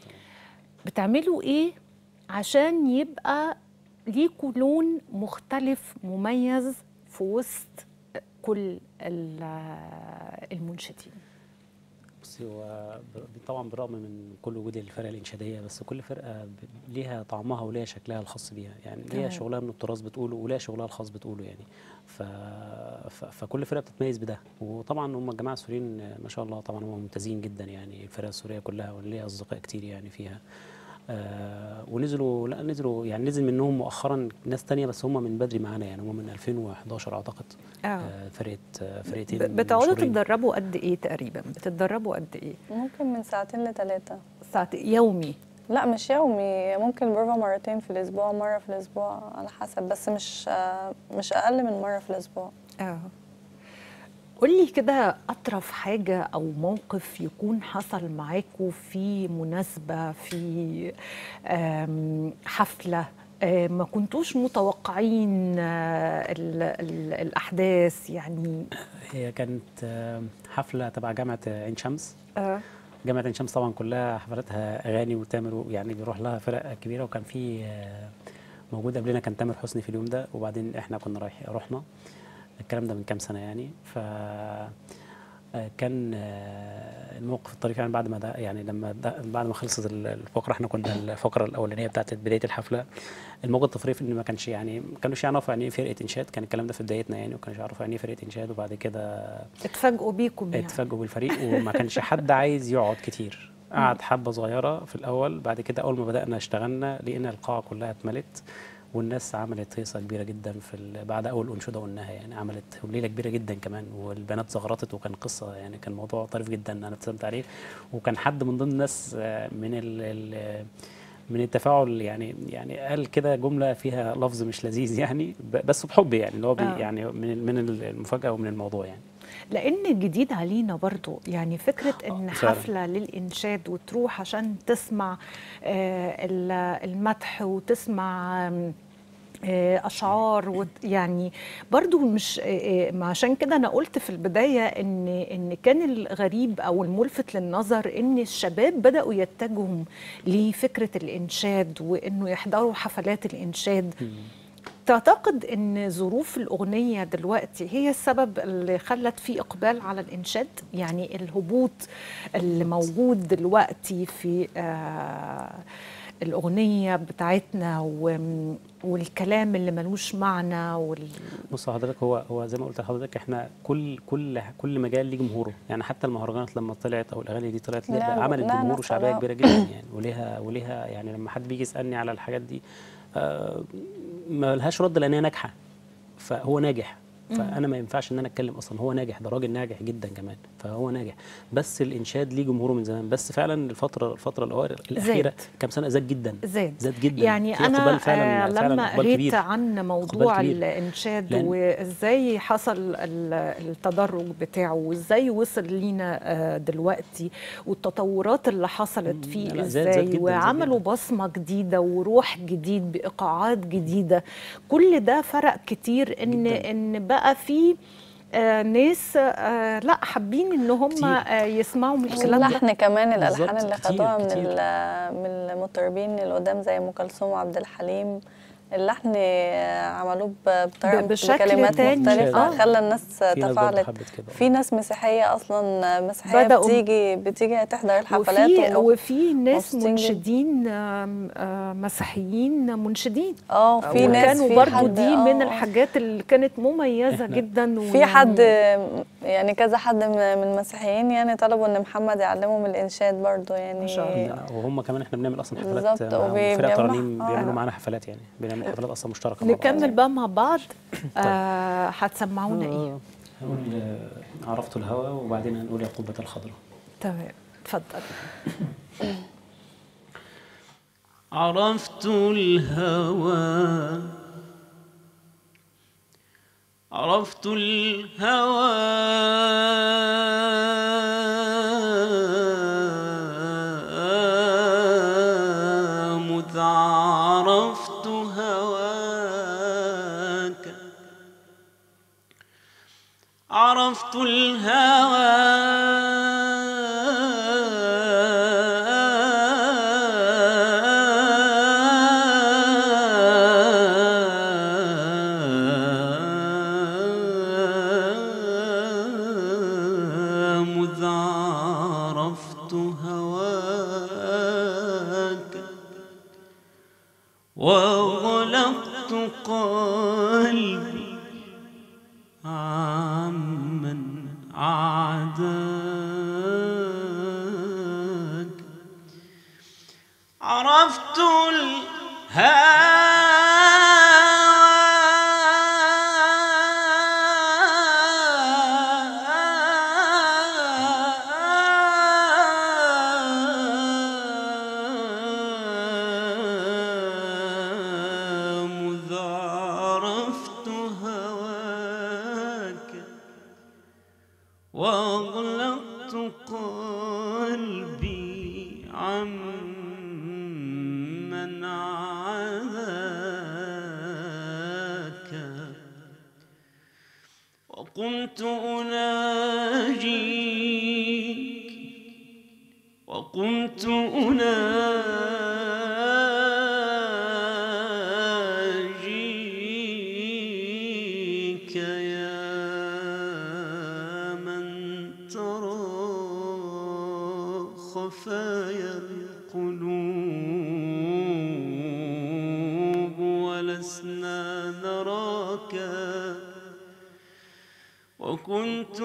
بتعملوا ايه عشان يبقى ليكوا لون مختلف مميز في وسط كل ال- المنشدين بصي هو ب- طبعا بالرغم من كل وجود الفرق الانشاديه بس كل فرقه ب- ليها طعمها وليها شكلها الخاص بيها يعني ليها تمام. شغلها من التراث بتقوله وليها شغلها الخاص بتقوله يعني ف... ف... فكل فرقه بتتميز بده وطبعا هم الجماعه السوريين آه، ما شاء الله طبعا هم ممتازين جدا يعني الفرق السوريه كلها وليها اصدقاء كتير يعني فيها آه ونزلوا لا نزلوا يعني نزل منهم مؤخرا ناس تانية بس هم من بدري معانا يعني هم من 2011 اعتقد اه آه فرقه آه فرقتين ب- بتقعدوا مشهورين. تتدربوا قد ايه تقريبا بتتدربوا قد ايه ممكن من ساعتين لثلاثة ساعة يومي لا مش يومي ممكن بروفا مرتين في الأسبوع مرة في الأسبوع على حسب بس مش آه، مش أقل من مرة في الأسبوع اه قولي كده أطرف حاجة أو موقف يكون حصل معاكوا في مناسبة في آم، حفلة آه، ما كنتوش متوقعين آه، ال- ال- الأحداث يعني هي كانت آه، حفله تبع جامعه عين شمس آه، جامعه عين شمس طبعا كلها حفلاتها اغاني وتامر يعني بيروح لها فرق كبيره وكان في آه، موجود قبلنا كان تامر حسني في اليوم ده وبعدين احنا كنا رايح رحنا الكلام ده من كام سنه يعني ف آه، كان آه، الموقف الطريف يعني بعد ما ده يعني لما ده بعد ما خلصت ال- الفقره احنا كنا الفقره الاولانيه بتاعت بدايه الحفله الموقف الطريف ان ما كانش يعني ما كانوش يعرفوا يعني ايه فرقه انشاد كان الكلام ده في بدايتنا يعني وما كانوش يعرفوا يعني ايه فرقه انشاد وبعد كده اتفاجئوا بيكم يعني اتفاجئوا بالفريق وما كانش حد عايز يقعد كتير قعد حبه صغيره في الاول بعد كده اول ما بدانا اشتغلنا لقينا القاعه كلها اتملت والناس عملت هيصه كبيره جدا في ال- بعد اول انشوده قلناها يعني عملت ليله كبيره جدا كمان والبنات زغرطت وكان قصه يعني كان موضوع طريف جدا انا ابتسمت عليه وكان حد من ضمن الناس آه، من ال ال من التفاعل يعني يعني قال كده جمله فيها لفظ مش لذيذ يعني ب- بس بحب يعني اللي هو بي آه. يعني من من المفاجاه ومن الموضوع يعني لان جديد علينا برضو يعني فكره ان آه، فعلاً. حفله للانشاد وتروح عشان تسمع آه، ال- المدح وتسمع آم، آه، اشعار وت- يعني برضو مش آه، آه، ما عشان كده انا قلت في البدايه ان ان كان الغريب او الملفت للنظر ان الشباب بداوا يتجهوا لفكره الانشاد وانه يحضروا حفلات الانشاد تعتقد ان ظروف الاغنيه دلوقتي هي السبب اللي خلت في اقبال على الانشاد يعني الهبوط اللي موجود دلوقتي في آه الاغنيه بتاعتنا و... والكلام اللي ملوش معنى وال... بص حضرتك هو هو زي ما قلت لحضرتك احنا كل كل كل مجال ليه جمهوره يعني حتى المهرجانات لما طلعت او الاغاني دي طلعت لا، لا عملت لا جمهور نفس وشعبيه الرأي. كبيره جدا يعني وليها وليها يعني لما حد بيجي يسالني على الحاجات دي آه ما لهاش رد لان هي ناجحه فهو ناجح فانا ما ينفعش ان انا اتكلم اصلا هو ناجح ده راجل ناجح جدا كمان فهو ناجح بس الانشاد ليه جمهوره من زمان بس فعلا الفتره الفتره الأوائل الاخيره زاد. كام سنه زاد جدا زاد زاد جدا يعني في انا إقبال فعلا آه فعلا لما إقبال قريت كبير. عن موضوع كبير. الانشاد لأن- وازاي حصل ال- التدرج بتاعه وازاي وصل لينا آه، دلوقتي والتطورات اللي حصلت فيه لا، زاد- زاد ازاي جداً، زاد وعملوا جداً. بصمه جديده وروح جديد بايقاعات جديده كل ده فرق كتير ان جداً. ان بقى في آه ناس آه لا حابين ان هم كتير. آه يسمعوا من الكلام ده واللحن كمان الالحان بالظبط، اللي كتير، خدوها من كتير. ال- من المطربين القدام زي ام كلثوم وعبد الحليم اللحن آه، عملوه ب- بطريقه بشكل بكلمات تاني. مختلفه آه. خلى الناس في ناس برضه تفاعلت حبت كده في ناس مسيحيه اصلا مسيحيه بدأوا- بتيجي بتيجي تحضر الحفلات وفي وم- وفي ناس مبسوطين جداً. منشدين آم، آه، مسيحيين منشدين اه في ناس كانوا في برضو حد- دي آه، من آه. الحاجات اللي كانت مميزه إحنا- جدا في حد يعني كذا حد من من المسيحيين يعني طلبوا ان محمد يعلمهم الانشاد برضو يعني ما شاء الله. لا، وهم كمان احنا بنعمل اصلا حفلات بالظبط، مع وبي- فرق بيعملوا- ترانيم آه. بيعملوا معانا حفلات يعني بنعمل حفلات اصلا مشتركه مع بعض. نكمل بقى مع بعض آه، هتسمعونا ايه آه، هنقول آه، عرفت الهوى وبعدين هنقول يا قبة الخضراء تمام اتفضل عرفت الهوى عرفت الهوى مذ عرفت هواك عرفت الهوى مذ عرفت هواك وغلقت قلبي عمن عاداك عرفت الهوى مذ عرفت هواك وأغلقت قلبي عمن عذاك وقمت أناجيك وقمت أناجيك يا من ترى خفايا القلوب ولسنا نراك وكنت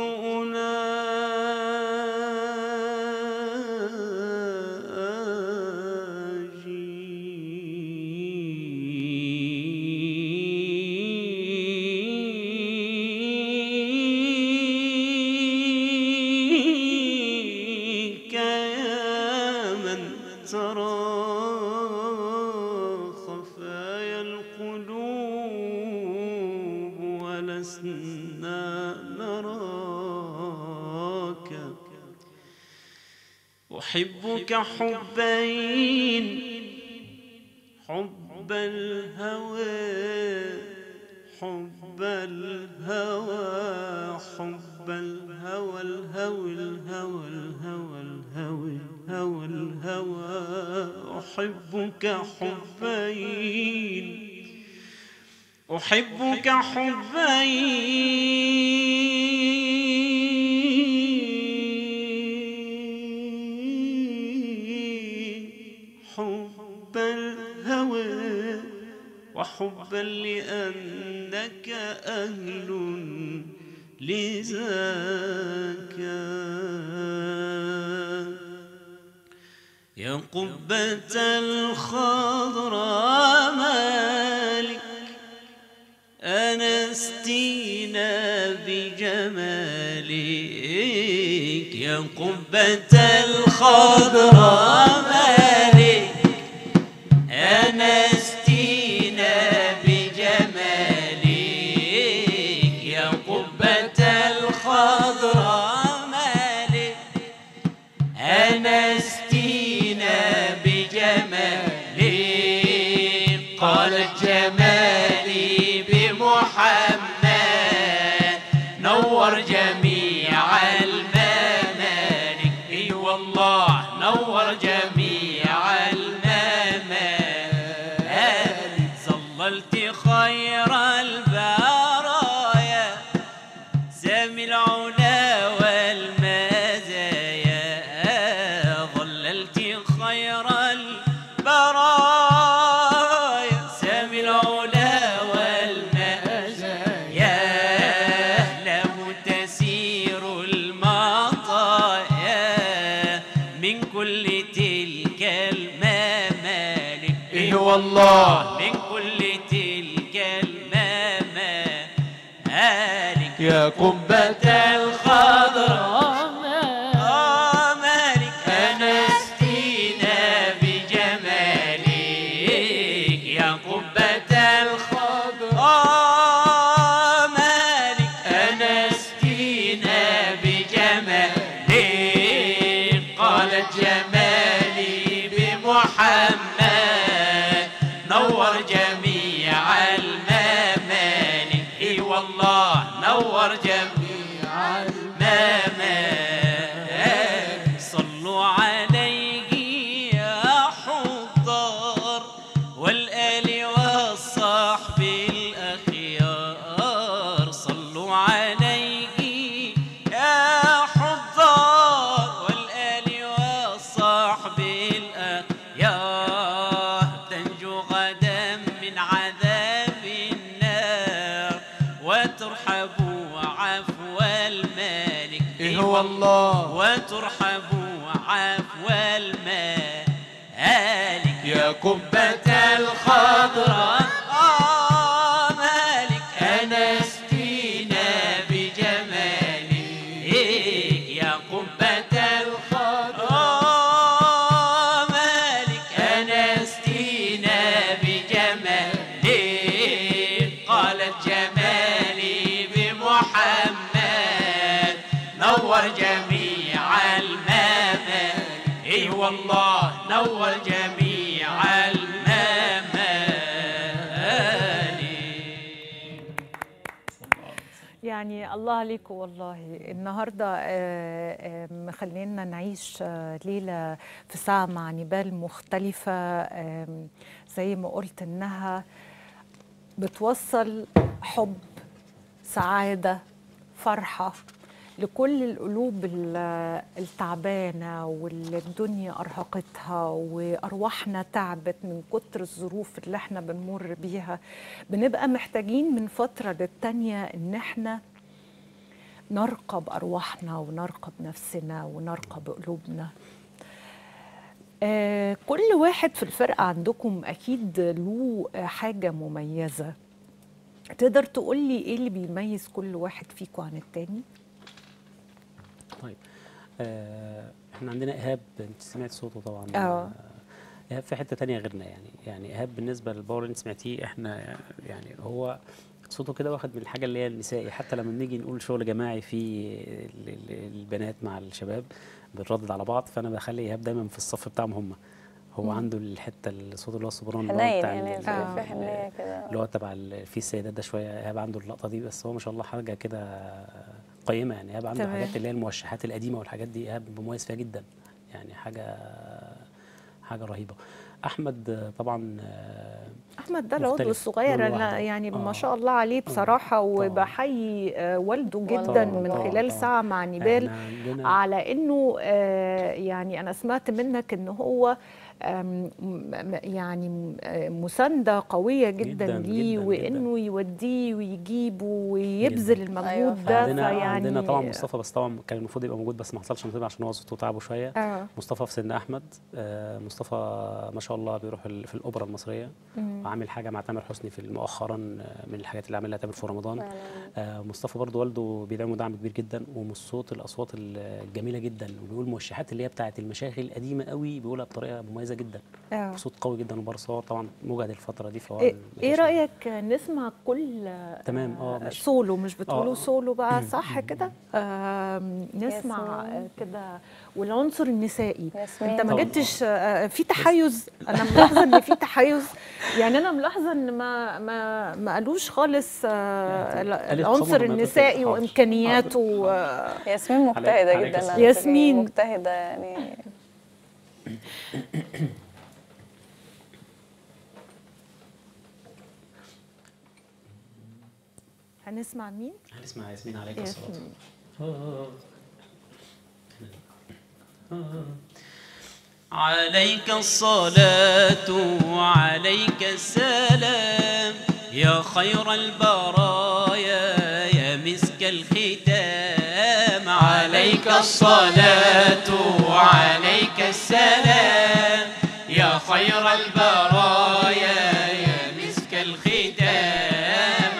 أناجيك يا من ترى خفايا القلوب ولسنا نراك أحبك حبين حب الهوى حب الهوى حب الهوى الهوى الهوى الهوى الهوى الهوى الهوى أحبك حبين أحبك حبين حب وحبا لأنك أهل لذاك يا قبة الخضراء مالك أنستينا بجمالك يا قبة الخضراء مالك أنستينا بجمالك يا قبة الخضراء مالك أنستينا بجمالك قالت جمالي بمحمد نور جميع الممالك اي والله نور جميع الممالك ظللت خير البرايا سامي العلا والمزايا ظللت خير البرايا سامي العلا والمزايا له تسير المطايا من كل تلك الممالك إيه والله من كل تلك الممالك يا قبة الخضراء آمين آه مالك أنستينا بجمالك يا قبة الخضراء آه مالك أنستينا بجمالك قالت جمالي بمحمد نور جميع الممالك اي والله نور جميع الممالك صلوا عليه يا حضار والآل والصحب الأخيار صلوا عليه يا حضار والآل والصحب الأخيار تنجو غدا من عذاب النار وترحبوا عفو المالك إيه والله وترحبوا عفو المالك يا قبة الخضراء آه مالك أنستينا بجمالك يا قبة الخضراء آه مالك أنستينا بجمالك قالت جمالي بمحمد نور جميع الممالك اي والله نور جميع الممالك يعني الله عليكم والله النهارده آه، آه، مخلينا نعيش آه، ليله في ساعه مع نبال مختلفه آم، زي ما قلت انها بتوصل حب سعاده فرحه لكل القلوب ال- التعبانه واللي الدنيا ارهقتها وارواحنا تعبت من كتر الظروف اللي احنا بنمر بيها بنبقى محتاجين من فتره للتانيه ان احنا نرقى بارواحنا ونرقى بنفسنا ونرقى بقلوبنا آه، كل واحد في الفرقه عندكم اكيد له آه، حاجه مميزه تقدر تقول لي ايه اللي بيميز كل واحد فيكم عن التاني طيب آه احنا عندنا ايهاب انت سمعت صوته طبعا آه. ايهاب في حته تانية غيرنا يعني يعني ايهاب بالنسبه للباور اللي انت سمعتيه احنا يعني هو صوته كده واخد من الحاجه اللي هي النسائي حتى لما بنيجي نقول شغل جماعي في ال- ال- البنات مع الشباب بنردد على بعض فانا بخلي ايهاب دايما في الصف بتاعهم هم هو عنده الحته الصوت اللي هو السوبرانو اللي هو حنين بتاع يعني ال- في آه. في حنية كده اللي هو تبع ال- في السيدات ده شويه ايهاب عنده اللقطه دي بس هو ما شاء الله حاجه كده قيمه يعني ايهاب عنده تمام. حاجات اللي هي الموشحات القديمه والحاجات دي ايهاب مميز فيها جدا يعني حاجه حاجه رهيبه احمد طبعا آه، احمد ده العضو مختلف الصغير كل انا واحدة. يعني آه. ما شاء الله عليه بصراحه وبحيي آه، والده جدا طبعاً، من طبعاً، خلال طبعاً. ساعه مع نبال احنا عندنا على انه آه، يعني انا سمعت منك ان هو آم، م- يعني م- آه، مسانده قويه جدا, جداً، ليه جداً، وانه يوديه ويجيبه ويبذل المجهود أيوة ده عندنا فيعني عندنا طبعا مصطفى بس طبعا كان المفروض يبقى موجود بس ما حصلش نصيب عشان هو صوته تعبه شويه اه مصطفى في سن احمد آه، مصطفى ما شاء الله بيروح ال- في الاوبرا المصريه وعامل حاجه مع تامر حسني في مؤخرا آه، من الحاجات اللي عملها تامر في رمضان فعلاً. آه، مصطفى برضو والده بيدعمه دعم كبير جدا ومن الصوت الاصوات ال- الجميله جدا وبيقول موشحات اللي هي بتاعه المشايخ القديمه قوي بيقولها بطريقه مميزه جدا اه صوت قوي جدا وبرص هو طبعا مجهد الفتره دي فهو ايه ما إيه كانش- رايك نسمع كل تمام، آه، ماشي. سولو مش بتقولوا آه. سولو بقى صح كده آم، نسمع ياسمين. آه، كده والعنصر النسائي ياسمين. انت ما طبعاً. جبتش آه، في تحيز انا ملاحظه ان في تحيز يعني انا ملاحظه ان ما ما ما قالوش خالص آه، ال- قالت العنصر خبر ما النسائي قلت- حاضر. وامكانياته آه، ياسمين مجتهدة عليك جدا السلام. على فكرة، ياسمين. مجتهدة يعني هنسمع مين؟ هنسمع ياسمين عليك الصلاه ياسمين عليك الصلاة وعليك السلام يا خير البرايا يا مسك الختام عليك الصلاة وعليك السلام يا خير البرايا يا مسك الختام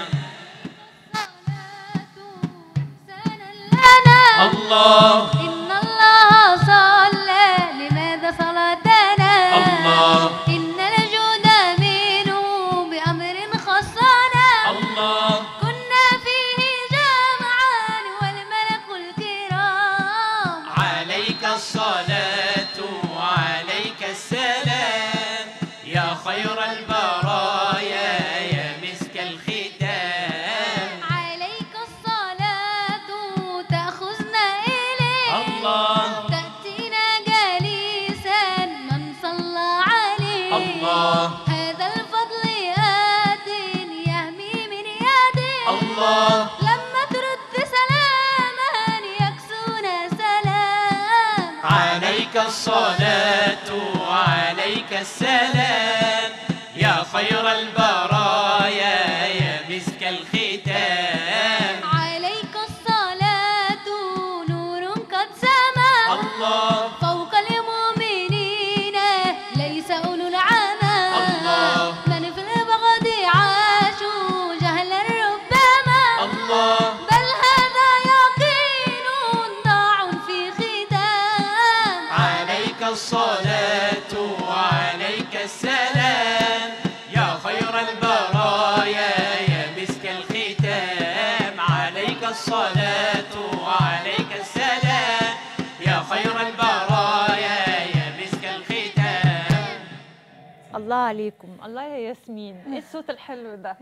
لنا الله إن الله صلى لماذا صلاتنا الله. إن الجود منه بأمر خصنا الله كنا فيه جمعا والملك الكرام عليك الصلاة وعليك السلام يا خير البرايا يا مسك الختام عليك الصلاة تأخذنا إليه الله تأتينا جالسا من صلى عليه الله. هذا الفضل آت يهمي من يده الله. لما ترد سلاما يكسونا سلام عليك الصلاة وعليك السلام يا خير البرايا يا مسك الختام عليك الصلاة نور قد سما الله فوق المؤمنين ليس أولو العمى الله. من في البغض عاشوا جهلا ربما الله بل هذا يقين ضاع في ختام عليك الصلاة وعليك السلام يا خير البرايا يا مسك الختام عليك الصلاة وعليك السلام يا خير البرايا يا مسك الختام الله عليكم الله يا ياسمين ايه الصوت الحلو ده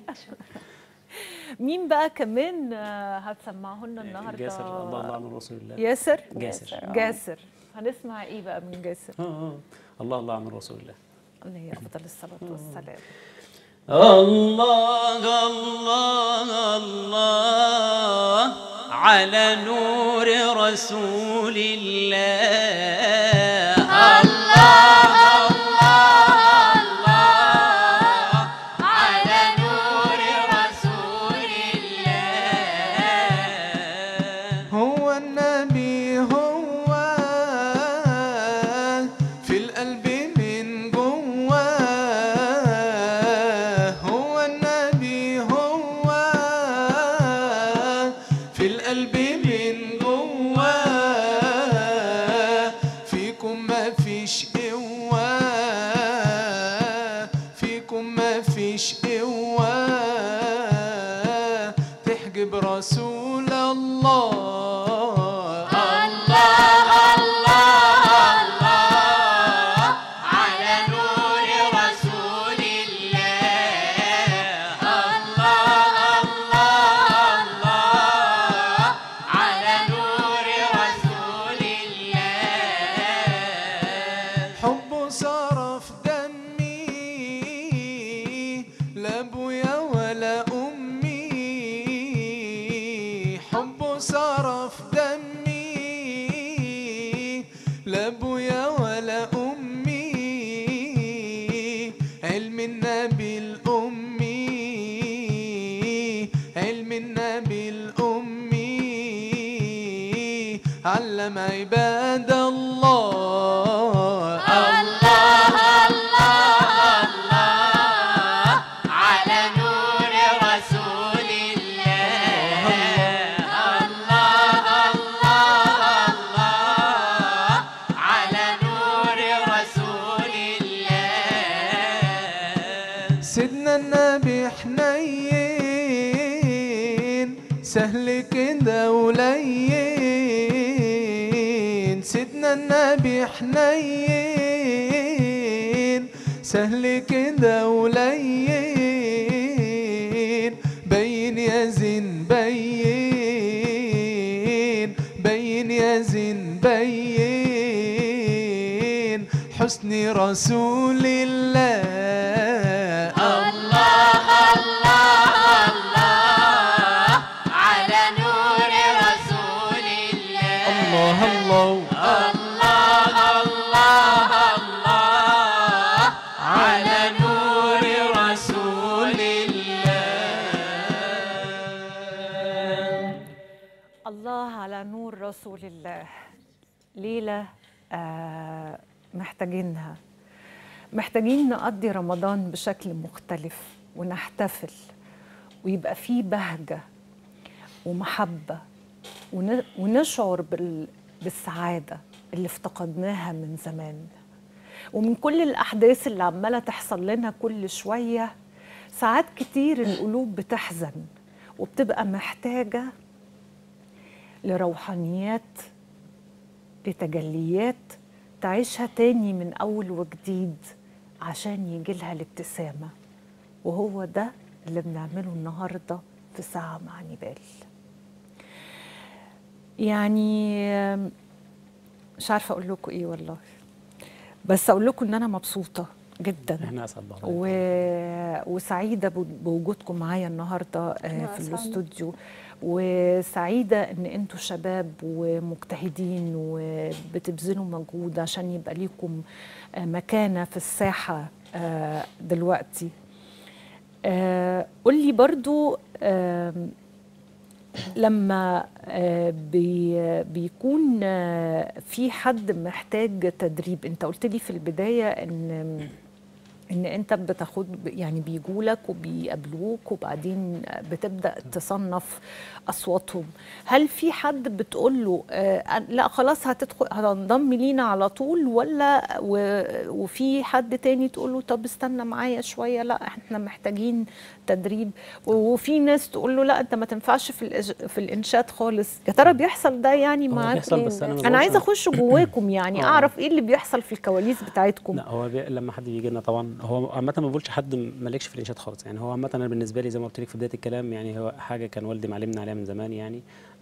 مين بقى كمان آه، هتسمعه لنا النهارده جاسر الله الله عن رسول الله ياسر جاسر جاسر هنسمع ايه بقى من جاسر آه، آه. الله الله عن رسول الله عليه افضل الصلاه والسلام الله الله الله على نور رسول الله الله الله الله على نور رسول الله هو النبي هو في القلب من جواه هو النبي هو في القلب من جواه فيكم ما فيش قوة فيكم ما فيش قوة تحجب رسول الله الله الله الله على نور رسول الله الله الله الله على نور رسول الله حبه صرف دمي لا ابويا ولا امي حبه صرف دمي لا ابويا ولا امي علم النبي الأمي علم عباد الله الله الله الله على نور رسول الله الله الله الله على نور رسول الله سيدنا النبي حنين سهل كده ولين سيدنا النبي حنين سهل كده ولين بين يا زين بين بين يا زين بين حسن رسول الله الله الله الله على نور رسول الله الله الله الله الله الله على نور رسول الله الله على نور رسول الله ليلة آه محتاجينها محتاجين نقضي رمضان بشكل مختلف ونحتفل ويبقى فيه بهجة ومحبة ون- ونشعر بال- بالسعادة اللي افتقدناها من زمان ومن كل الأحداث اللي عمالة تحصل لنا كل شوية ساعات كتير القلوب بتحزن وبتبقى محتاجة لروحانيات لتجليات تعيشها تاني من أول وجديد عشان يجيلها الابتسامة وهو ده اللي بنعمله النهاردة في ساعة مع نبال يعني مش عارفة أقول لكم إيه والله بس أقول لكم إن أنا مبسوطة جدا احنا اسعد بحضرتك و... وسعيده بو- بوجودكم معايا النهارده آه، إحنا في أسعد. الاستوديو وسعيده ان انتوا شباب ومجتهدين وبتبذلوا مجهود عشان يبقى ليكم آه، مكانه في الساحه آه، دلوقتي آه، قولي برضو آم، لما آه، بي بيكون آه، في حد محتاج تدريب انت قلت لي في البدايه ان ان انت بتاخد يعني بيجولك وبيقابلوك وبعدين بتبدا تصنف اصواتهم هل في حد بتقول له آه لا خلاص هتدخل هتنضم لينا على طول ولا و- وفي حد تاني تقول له طب استنى معايا شويه لا احنا محتاجين تدريب وفي ناس تقول له لا انت ما تنفعش في الإج- في الانشاد خالص يا ترى بيحصل ده يعني هو معاك بيحصل بس انا ما انا بقولش عايزه اخش جواكم يعني آه. اعرف ايه اللي بيحصل في الكواليس بتاعتكم لا هو بي... لما حد بيجي لنا طبعا هو عامة ما بقولش حد مالكش في الانشاد خالص يعني هو عامة انا بالنسبة لي زي ما قلت لك في بداية الكلام يعني هو حاجة كان والدي معلمنا عليها من زمان يعني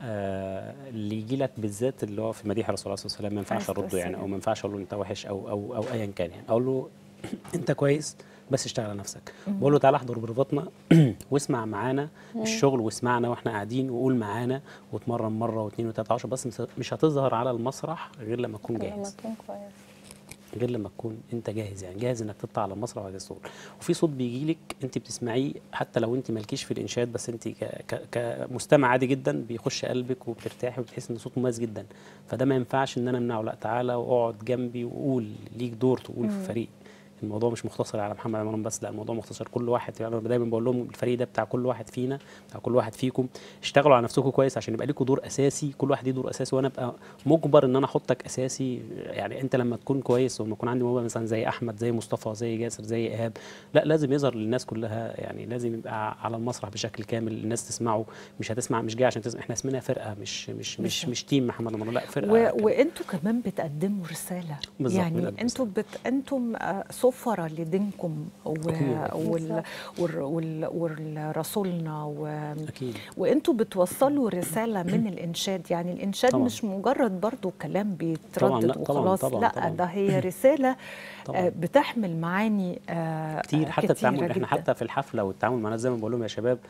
آه اللي يجي لك بالذات اللي هو في مديح الرسول صلى الله عليه وسلم ما ينفعش عليه ارده يعني السلام. او ما ينفعش اقول له انت وحش او او او ايا كان يعني اقول له انت كويس بس اشتغل على نفسك بقول له تعالى احضر بروفاتنا واسمع معانا الشغل واسمعنا واحنا قاعدين وقول معانا واتمرن مره واثنين وثلاثه عشر بس مش- مش هتظهر على المسرح غير لما تكون لما جاهز تكون كويس غير لما تكون انت جاهز يعني جاهز انك تطلع على المسرح وهذا الصوت وفي صوت بيجي لك انت بتسمعيه حتى لو انت مالكيش في الانشاد بس انت ك... ك... كمستمع عادي جدا بيخش قلبك وبترتاحي وبتحس ان صوت مميز جدا فده ما ينفعش ان انا امنعه لا تعالى واقعد جنبي وقول ليك دور تقول في فريق الموضوع مش مختصر على محمد عمران بس لا الموضوع مختصر كل واحد يعني انا دايما بقول لهم الفريق ده بتاع كل واحد فينا بتاع كل واحد فيكم اشتغلوا على نفسكم كويس عشان يبقى ليكم دور اساسي كل واحد ليه دور اساسي وانا ابقى مجبر ان انا احطك اساسي يعني انت لما تكون كويس ولما يكون عندي موهبه مثلا زي احمد زي مصطفى زي جاسر زي ايهاب لا لازم يظهر للناس كلها يعني لازم يبقى على المسرح بشكل كامل الناس تسمعه مش هتسمع مش جاي عشان تسمع احنا اسمنا فرقه مش مش مش مش تيم محمد عمران لا فرقه و... كاملة. وانتوا كمان بتقدموا رساله بالظبط، يعني بنقدم انتوا بت... انتم آه، سفره لدينكم و... أكيد. وال... وال... وال... ورسولنا و... اكيد وانتوا بتوصلوا رساله من الانشاد يعني الانشاد طبعاً. مش مجرد برضو كلام طبعاً، بيتردد لا، طبعاً، وخلاص طبعاً، لا طبعاً. ده هي رساله طبعاً. آه، بتحمل معاني آه، كتير آه، حتى التعامل كتيرة احنا جداً. حتى في الحفله والتعامل مع الناس زي ما بقول لهم يا شباب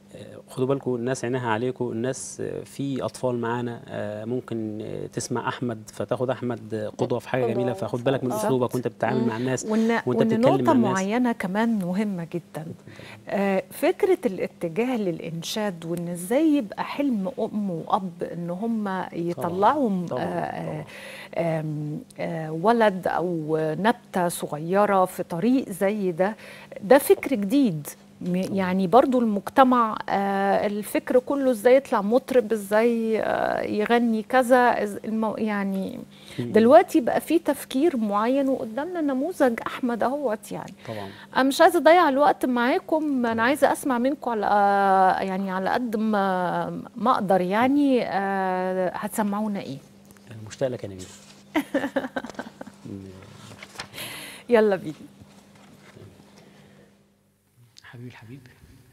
آه، خدوا بالكم الناس عينها عليكم الناس آه، في اطفال معانا آه، ممكن آه، تسمع احمد فتاخد احمد آه، قدوه في حاجه قدوة جميله فخد بالك من بالظبط. اسلوبك وانت بتتعامل مع الناس وان وانت وان بتتكلم نقطة مع الناس معينة كمان مهمة جدا آه، فكرة الاتجاه للإنشاد وإن إزاي يبقى حلم أم وأب إن هم يطلعوا طبعاً، آه، آم، آه، ولد أو نبتة صغيرة في طريق زي ده ده فكر جديد م- يعني برضو المجتمع آه، الفكر كله ازاي يطلع مطرب ازاي آه، يغني كذا إز- المو- يعني دلوقتي بقى في تفكير معين وقدامنا نموذج احمد اهوت يعني طبعا انا مش عايزه اضيع الوقت معاكم انا عايزه اسمع منكم على آه، يعني على قد ما ما اقدر يعني آه، هتسمعونا ايه مشتاق لك يا نبيل يلا بينا حبيبي الحبيب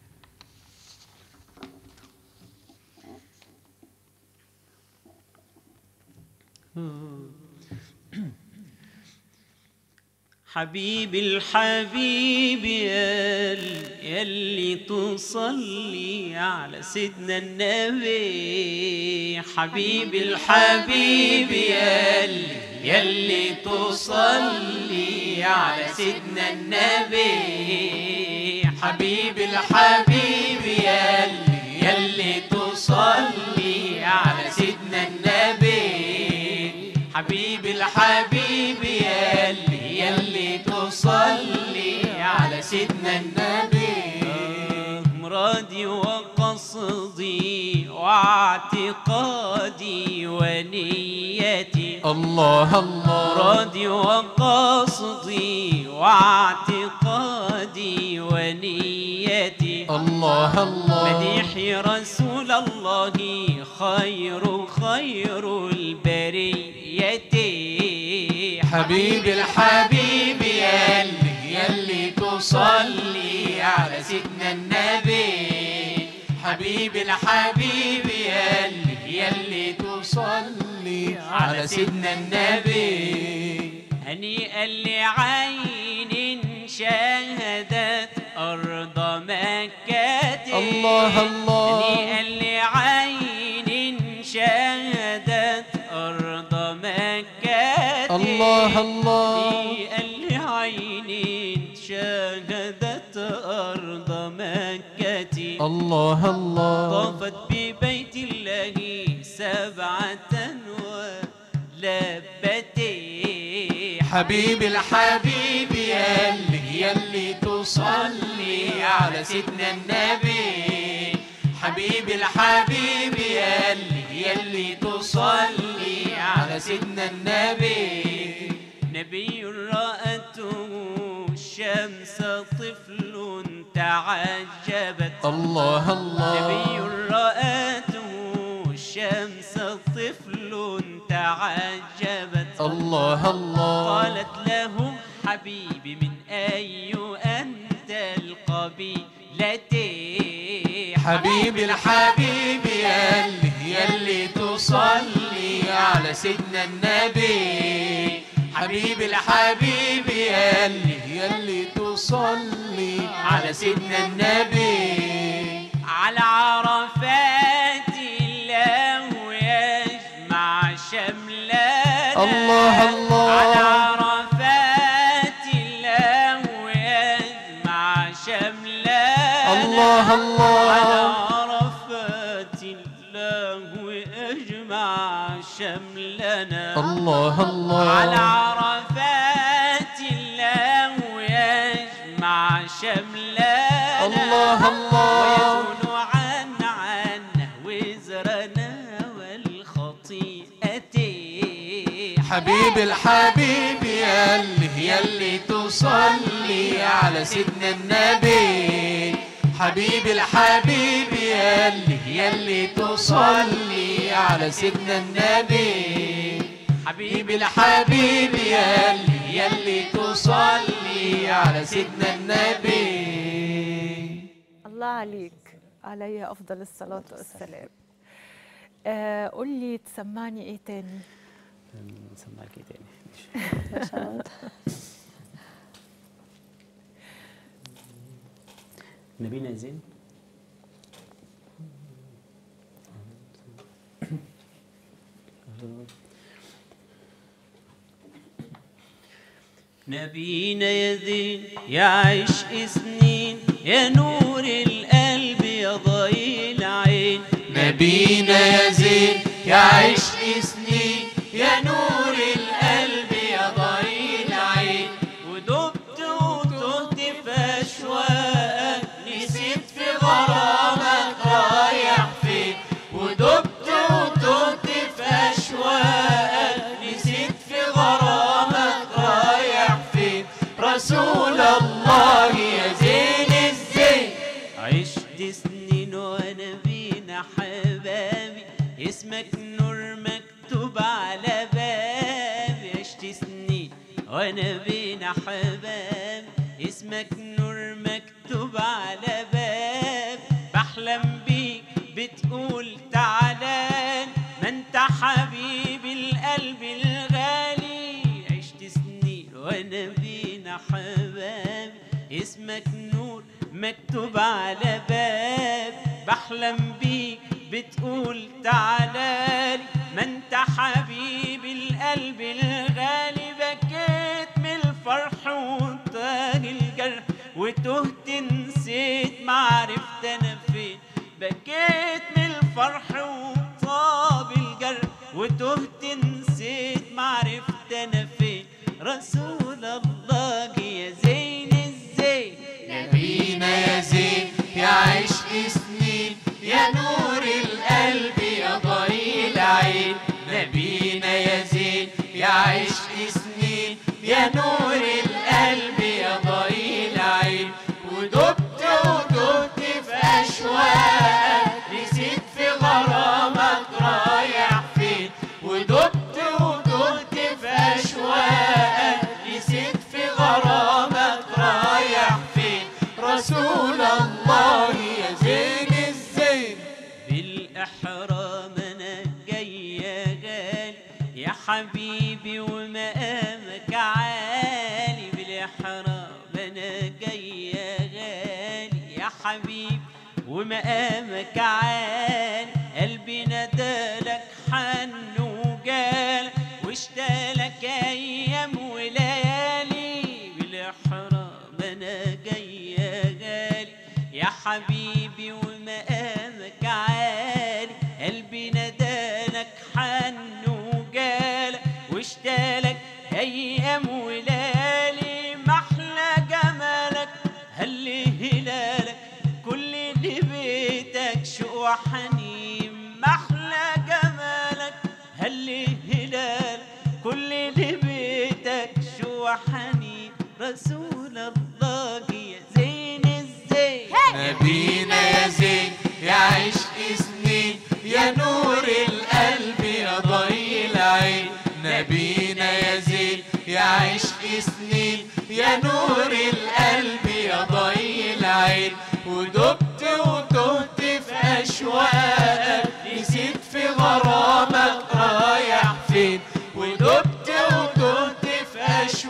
حبيبي الحبيب يال يلي تصلي على سيدنا النبي حبيبي الحبيب يال يلي تصلي على سيدنا النبي حبيبي الحبيب يال يلي تصلي على سيدنا النبي حبيبي الحبيب يلي يلي تصلي على سيدنا النبي مرادي وقصدي واعتقادي ونيتي الله الله مرادي وقصدي واعتقادي ونيتي الله الله مديح رسول الله خير خير البرية حبيبي الحبيب يلي يلي تصلي على سيدنا النبي حبيبي الحبيب يلي يلي تصلي على سيدنا النبي هنيئا لعين شاهدت أرض مكة الله الله هنيئا لعين شاهدت أرض مكة الله الله هنيئا لعين شاهدت أرض مكة الله الله طافت ببيت الله سبعة ولبتي حبيبي الحبيب يلي يلي تصلي على سيدنا النبي حبيبي الحبيب يلي يلي تصلي على سيدنا النبي نبي رأته الشمس طفل تعجبت الله نبي الله رأته الشمس طفل تعجبت الله الله قالت له حبيبي من أي أنت القبيلة حبيبي الحبيب يلي يلي تصلي على سيدنا النبي حبيبي الحبيب يلي يلي تصلي على سيدنا النبي على عرفات الله يجمع شملنا الله الله. على عرفات الله يجمع شملنا الله الله. على عرفات الله يجمع شملنا الله على الله عرفات الله يجمع شملنا الله الله. ويزول عن عنه وزرنا والخطيئة حبيبي الحبيب يلي يلي تصلي على سيدنا النبي حبيبي الحبيب يلي يلي تصلي على سيدنا النبي حبيبي الحبيب يلي يلي تصلي على سيدنا النبي الله عليك علي افضل الصلاه والسلام آه قول لي تسمعني ايه تاني نسمعك ايه تاني ماشي. عشان انت نبينا زين نبينا يا زين يا عشق سنين يا نور القلب يا ضي العين نبينا يا زين يا عشق سنين يا نور القلب يا ضي العين ودبت وتهت في أشواقك نسيت في غرامك رايح فين ودبت وتهت في أشواقك نسيت في غرامك رايح فين رسول الله يا زين الزين عشت سنين وانا بينا حبابي اسمك نور مكتوب على بابي عشت سنين وانا بينا حبابي اسمك نور مكتوب على بابي بحلم بيك بتقول تعالان ما انت حبيبي القلب الغالي عشت سنين وانا بينا حبابي اسمك نور مكتوب على باب بحلم بيك بتقول تعالالي ما انت حبيبي القلب الغالي بكيت من الفرح وطاق الجرح وتهت نسيت معرفت انا فين بكيت من الفرح وطاب الجرح وتهت نسيت معرفت انا فين رسول الله يا زين الزين نبينا يا زين يا عشق سنين يا نور القلب يا ضي العين نبينا يا زين يا عشق سنين يا نور القلب يا ضي العين ودبت وتهت في أشواقك نسيت في غرامك رايح فين ودبت وتهت في أشواقك نسيت في غرامك رايح فين رسول الله يا زين الزين بالإحرام أنا جاي يا غالي يا حبيبي ومقامك عالي بالإحرام أنا جاي يا غالي يا حبيبي ومقامك عالي قلبي ندالك حن وجال واشتالك أيام وليالي بالإحرام أنا جاي يا غالي يا حبيبي ومقامك عالي قلبي ندالك حن وجالك واشتالك ايام وليالي محلى جمالك هل هلالك كل اللي بيتك شوق وحنين محلى جمالك هل هلالك كل اللي بيتك شوق وحنين رسول الله يا زين الزين نبينا يا زين يا عشق سنين يا نور القلب يا ضي العين نبينا يا زين يا عشق سنين يا نور القلب يا ضي العين ودبت وتهت في أشواقك نسيت في غرامك رايح فين ودبت وتهت في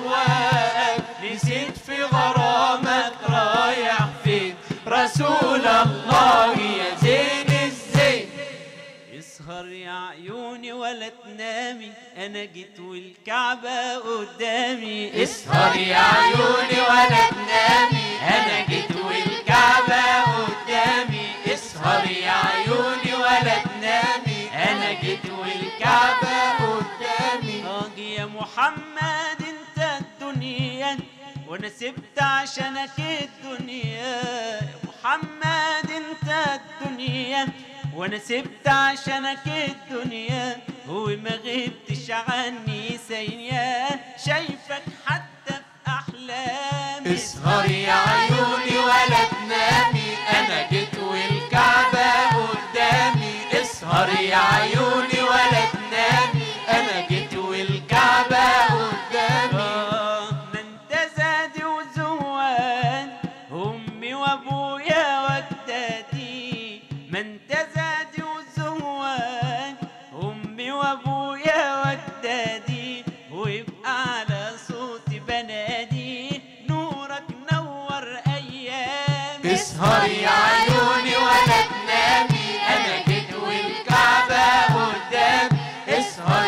أشواقك نسيت في غرامك رايح فين رسول الله يا زين الزين اسهر يا عيوني ولا تنامي انا جيت والكعبة قدامي اسهر يا عيوني ولا تنامي انا جيت والكعبة قدامي اسهر يا عيوني ولا تنامي انا جيت والكعبة قدامي راجي يا محمد انت الدنيا وانا سبت عشانك الدنيا يا محمد انت الدنيا وانا سبت عشانك الدنيا وما غبتش عني ثانية شايفك حتى في احلامي اسهر يا عيوني ولا تنامي انا جيت والكعبة قدامي اسهر يا عيوني ولا تنامي انا جيت والكعبة قدامي آه، ما انت زادي وزوان امي وابويا واجدادي ما انت زادي وزوان امي وابويا واجدادي ويبقى على صوتي بنادي نورك نور ايامي اسهر يا عيوني ولا تنامي انا جيت والكعبة قدامي اسهر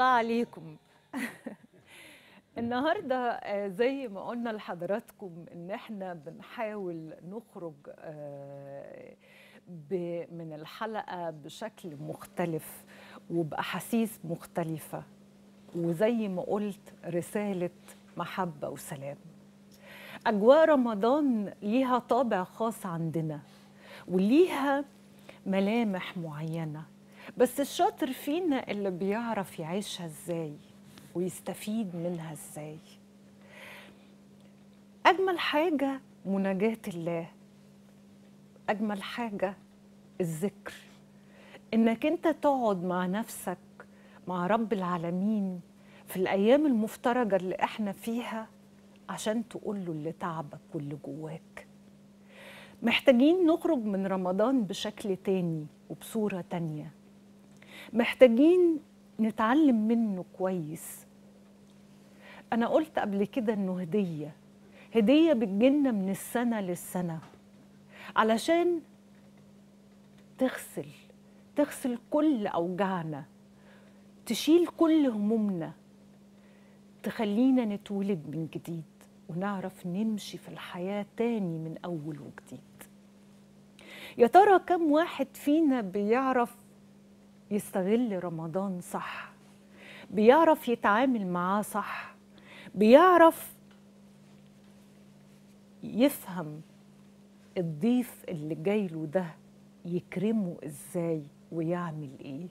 الله عليكم النهارده آه، زي ما قلنا لحضراتكم ان احنا بنحاول نخرج آه، ب- من الحلقه بشكل مختلف وباحاسيس مختلفه وزي ما قلت رساله محبه وسلام اجواء رمضان ليها طابع خاص عندنا وليها ملامح معينه بس الشاطر فينا اللي بيعرف يعيشها ازاي ويستفيد منها ازاي اجمل حاجه مناجاه الله اجمل حاجه الذكر انك انت تقعد مع نفسك مع رب العالمين في الايام المفترجه اللي احنا فيها عشان تقول له اللي تعبك واللي جواك محتاجين نخرج من رمضان بشكل تاني وبصوره تانيه محتاجين نتعلم منه كويس انا قلت قبل كده انه هديه هديه بتجيلنا من السنه للسنه علشان تغسل تغسل كل اوجاعنا تشيل كل همومنا تخلينا نتولد من جديد ونعرف نمشي في الحياه تاني من اول وجديد يا ترى كم واحد فينا بيعرف يستغل رمضان صح بيعرف يتعامل معاه صح بيعرف يفهم الضيف اللي جاي له ده يكرمه ازاي ويعمل ايه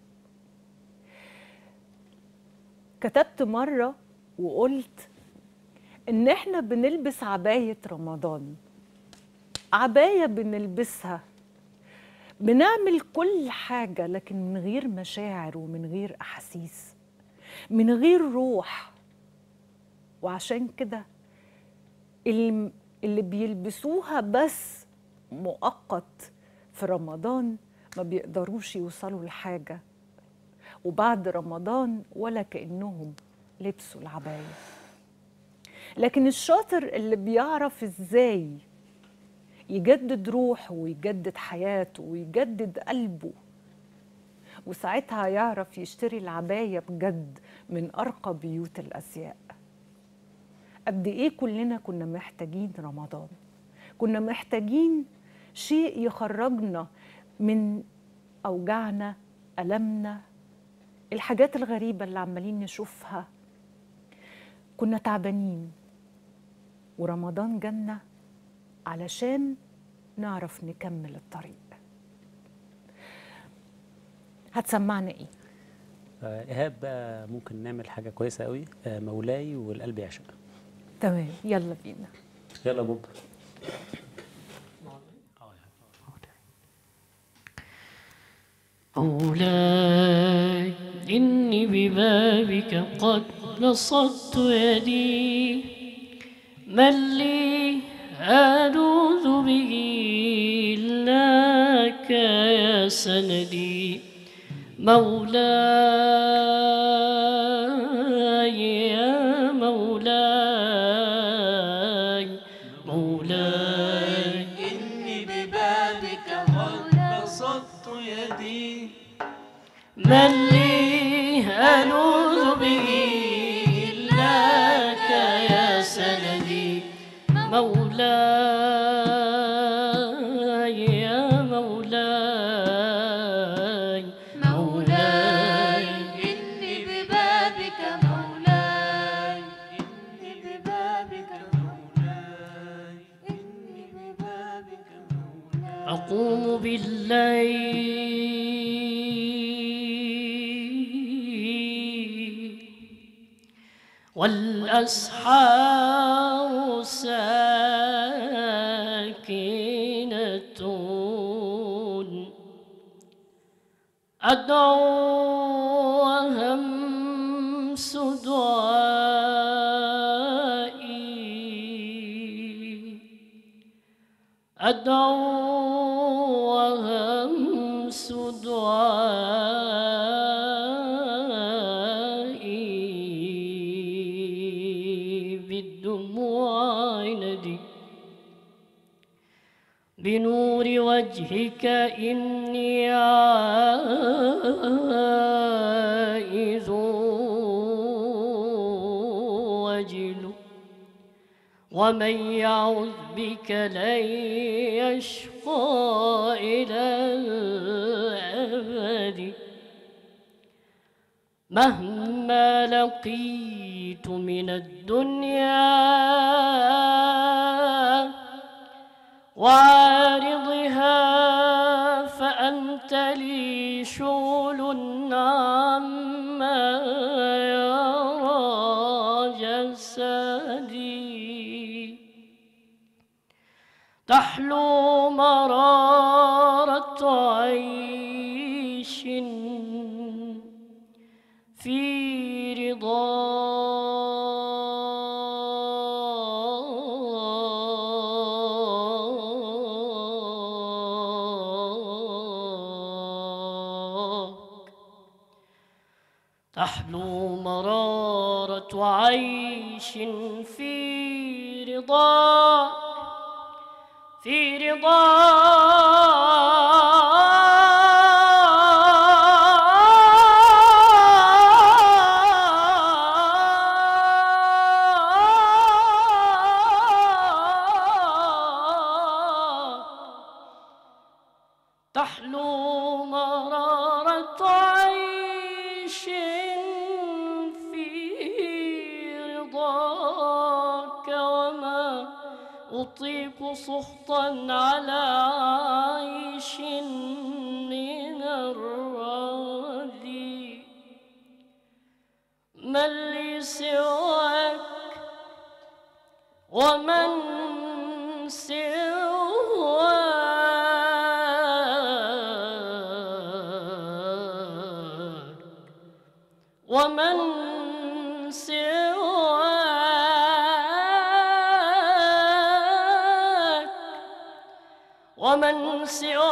كتبت مره وقلت ان احنا بنلبس عبايه رمضان عبايه بنلبسها بنعمل كل حاجة لكن من غير مشاعر ومن غير أحاسيس من غير روح وعشان كده اللي, اللي بيلبسوها بس مؤقت في رمضان ما بيقدروش يوصلوا لحاجة وبعد رمضان ولا كأنهم لبسوا العباية لكن الشاطر اللي بيعرف ازاي يجدد روحه ويجدد حياته ويجدد قلبه وساعتها يعرف يشتري العباية بجد من أرقى بيوت الأزياء قد إيه كلنا كنا محتاجين رمضان كنا محتاجين شيء يخرجنا من أوجاعنا ألمنا الحاجات الغريبة اللي عمالين نشوفها كنا تعبانين ورمضان جنة علشان نعرف نكمل الطريق هتسمعنا ايه آه، ايهاب بقى ممكن نعمل حاجه كويسه قوي آه، مولاي والقلب يعشق تمام يلا بينا يلا بوب مولاي إني ببابك قد بسطت يدي من لي ألوذ به إلاك يا سندي مولاي يا مولاي مولاي إني ببابك قد بسطت يدي من لي ألوذ به إلاك يا سندي مولاي يا مولاي مولاي إني ببابك مولاي إني ببابك مولاي إني ببابك مولاي أقوم بالليل والأسحار ساكنة أدعو وهمس دعائي أدعو وهمس دعائي بالدموع ندي بنور وجهك إني عائذ ومن يعوذ بك لن يشقى إلى الأبد مهما لقيت من الدنيا وعارضها فأنت لي شغل عما يرى جسدي تحلو مرارة عيش في رضاك تحلو مرارة عيش في رضاك في رضاك تحلو مرارة عيش في رضاك وما أطيق سخطا على عيش من الردي من لي سواك ومن سواك ومن سواك ومن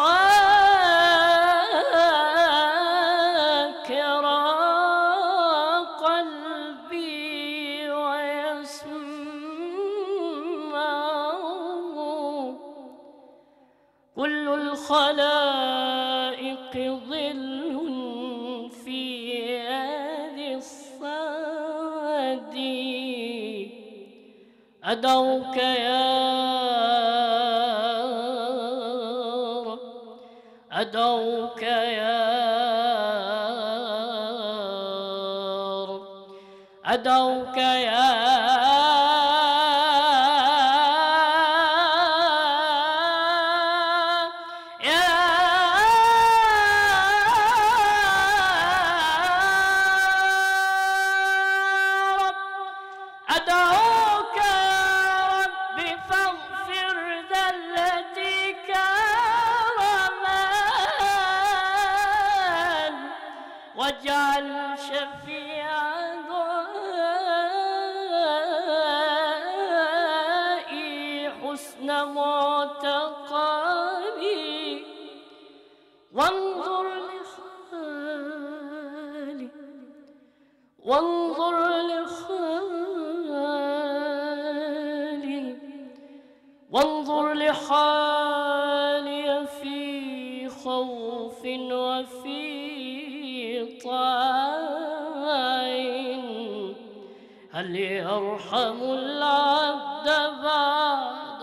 سواك يرى قلبي ويسمعه كل الخلائق ظل في هذه الصاد أدعوك يا رب أدعوك يا رب أدعوك يا يا رب أدعوك رب فاغفر ذلتي كرما واجعل شفيع دعائي حسن معتقدي وانظر لحالي وانظر لحالي وانظر لحالي في خوف وفي طعين هل يرحم العبد بعد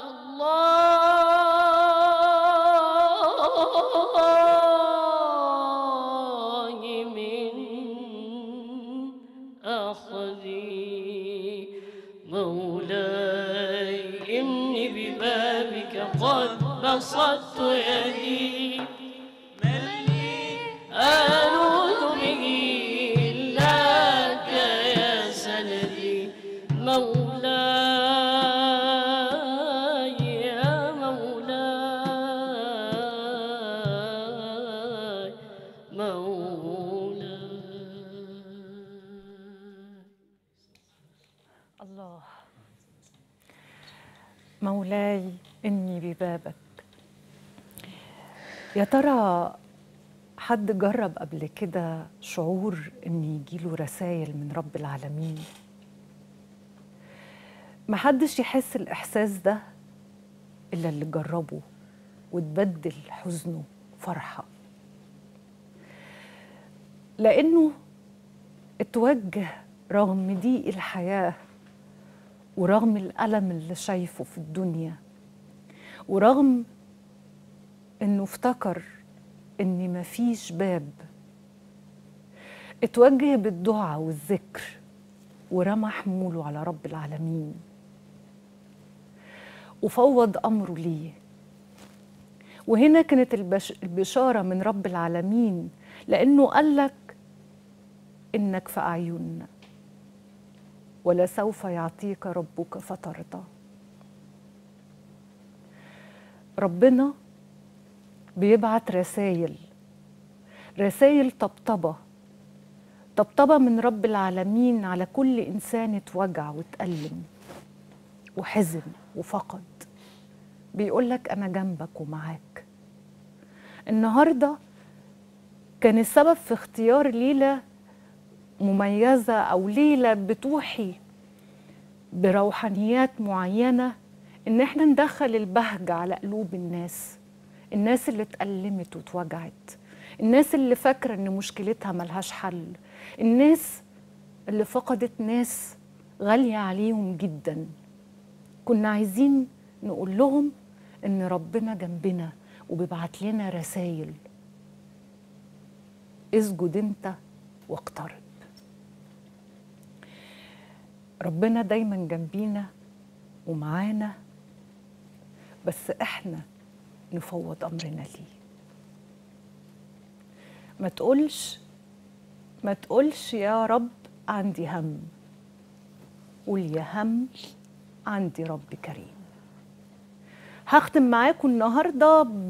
الله من أخذي مولاي إني ببابك قد بسطت يدي ألوذ به لك يا سندي مولاي يا مولاي مولاي الله مولاي إني ببابك يا ترى حد جرب قبل كده شعور إن يجيله رسائل من رب العالمين محدش يحس الإحساس ده إلا اللي جربه وتبدل حزنه فرحة لأنه اتوجه رغم ضيق الحياة ورغم الألم اللي شايفه في الدنيا ورغم انه افتكر ان مفيش باب اتوجه بالدعاء والذكر ورمى حموله على رب العالمين وفوض امره ليه وهنا كانت البش البشاره من رب العالمين لانه قال لك انك في اعيننا ولسوف يعطيك ربك فترضى ربنا بيبعت رسائل رسائل طبطبة طبطبة من رب العالمين على كل إنسان اتوجع واتألم وحزن وفقد بيقول لك أنا جنبك ومعاك النهاردة كان السبب في اختيار ليلة مميزة أو ليلة بتوحي بروحانيات معينة إن احنا ندخل البهجة على قلوب الناس الناس اللي اتألمت واتوجعت الناس اللي فاكرة إن مشكلتها ملهاش حل الناس اللي فقدت ناس غالية عليهم جدا كنا عايزين نقول لهم إن ربنا جنبنا وبيبعت لنا رسائل اسجد انت واقترب ربنا دايما جنبينا ومعانا بس احنا نفوض امرنا ليه ما تقولش ما تقولش يا رب عندي هم قول يا هم عندي رب كريم هختم معاكم النهارده ب...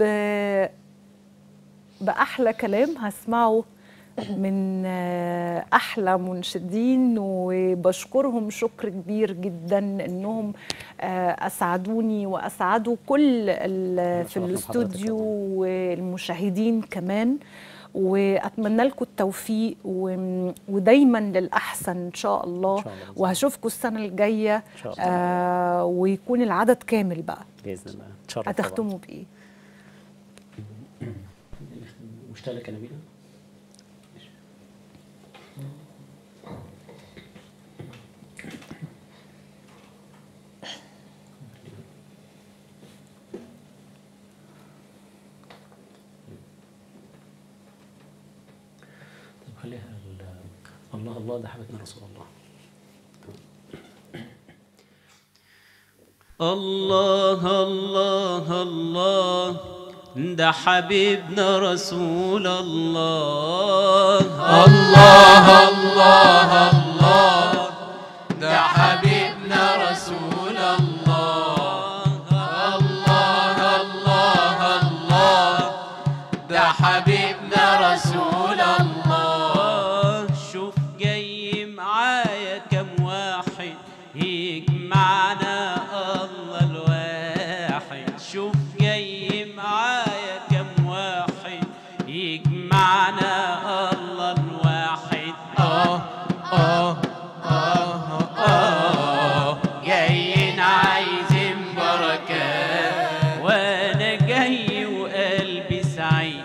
باحلى كلام هسمعه من آه، احلى منشدين وبشكرهم شكر كبير جدا انهم آه، اسعدوني واسعدوا كل ال- في شرفنا بحضرتك الاستوديو طبعاً. والمشاهدين كمان واتمنى لكم التوفيق و- ودايما للاحسن ان شاء الله إن شاء الله بإذن الله. وهشوفكم السنه الجايه إن شاء الله. آه ويكون العدد كامل بقى باذن الله نتشرف طبعاً. هتختموا بايه مشتاق لك يا نبيله طب خليها ال- الله الله ده حبيبنا رسول الله الله الله الله ده حبيبنا رسول الله الله الله الله ده حبيبنا رسول الله الله الله الله ده حبيبنا رسول الله شوف جاي معايا كم واحد يجمعنا الله الواحد شوف جاي معايا كم واحد يجمعنا الله الواحد آه آه آه آه جايين عايزين بركات وانا جاي وقلبي سعيد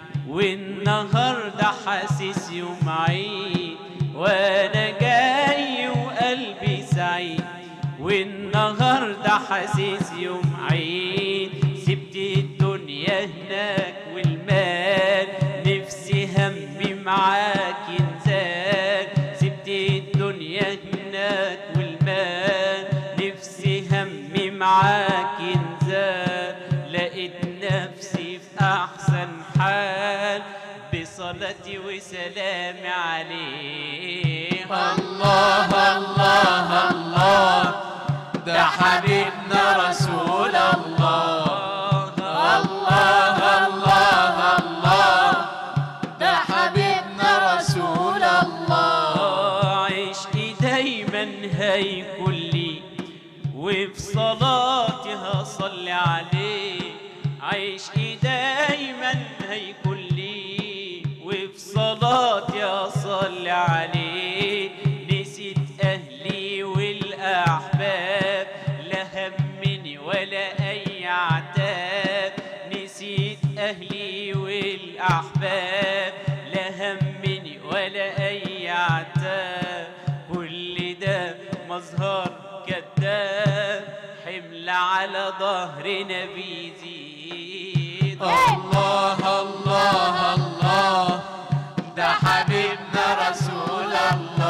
والنهارده حاسس يوم عيد وانا جاي وقلبي سعيد والنهارده حاسس يوم عيد سبت الدنيا هناك والمال نفسي همي معاك ينزال سبت الدنيا هناك والمال نفسي همي معاك ينزال لقيت نفسي في أحسن حال بصلاتي وسلامي عليه الله الله الله ده حبيبنا رسول الله الله الله الله ده حبيبنا رسول الله عشقي دايما هيكون لي وفي صلاتي هصلي عليه عشقي دايما هيكون لي وفي صلاتي هصلي عليه نسيت اهلي والاحباب لا همني ولا اي عتاب نسيت اهلي والاحباب لا همني ولا اي عتاب كل ده مظهر كذاب على ظهرنا بيزيد الله الله الله ده حبيبنا رسول الله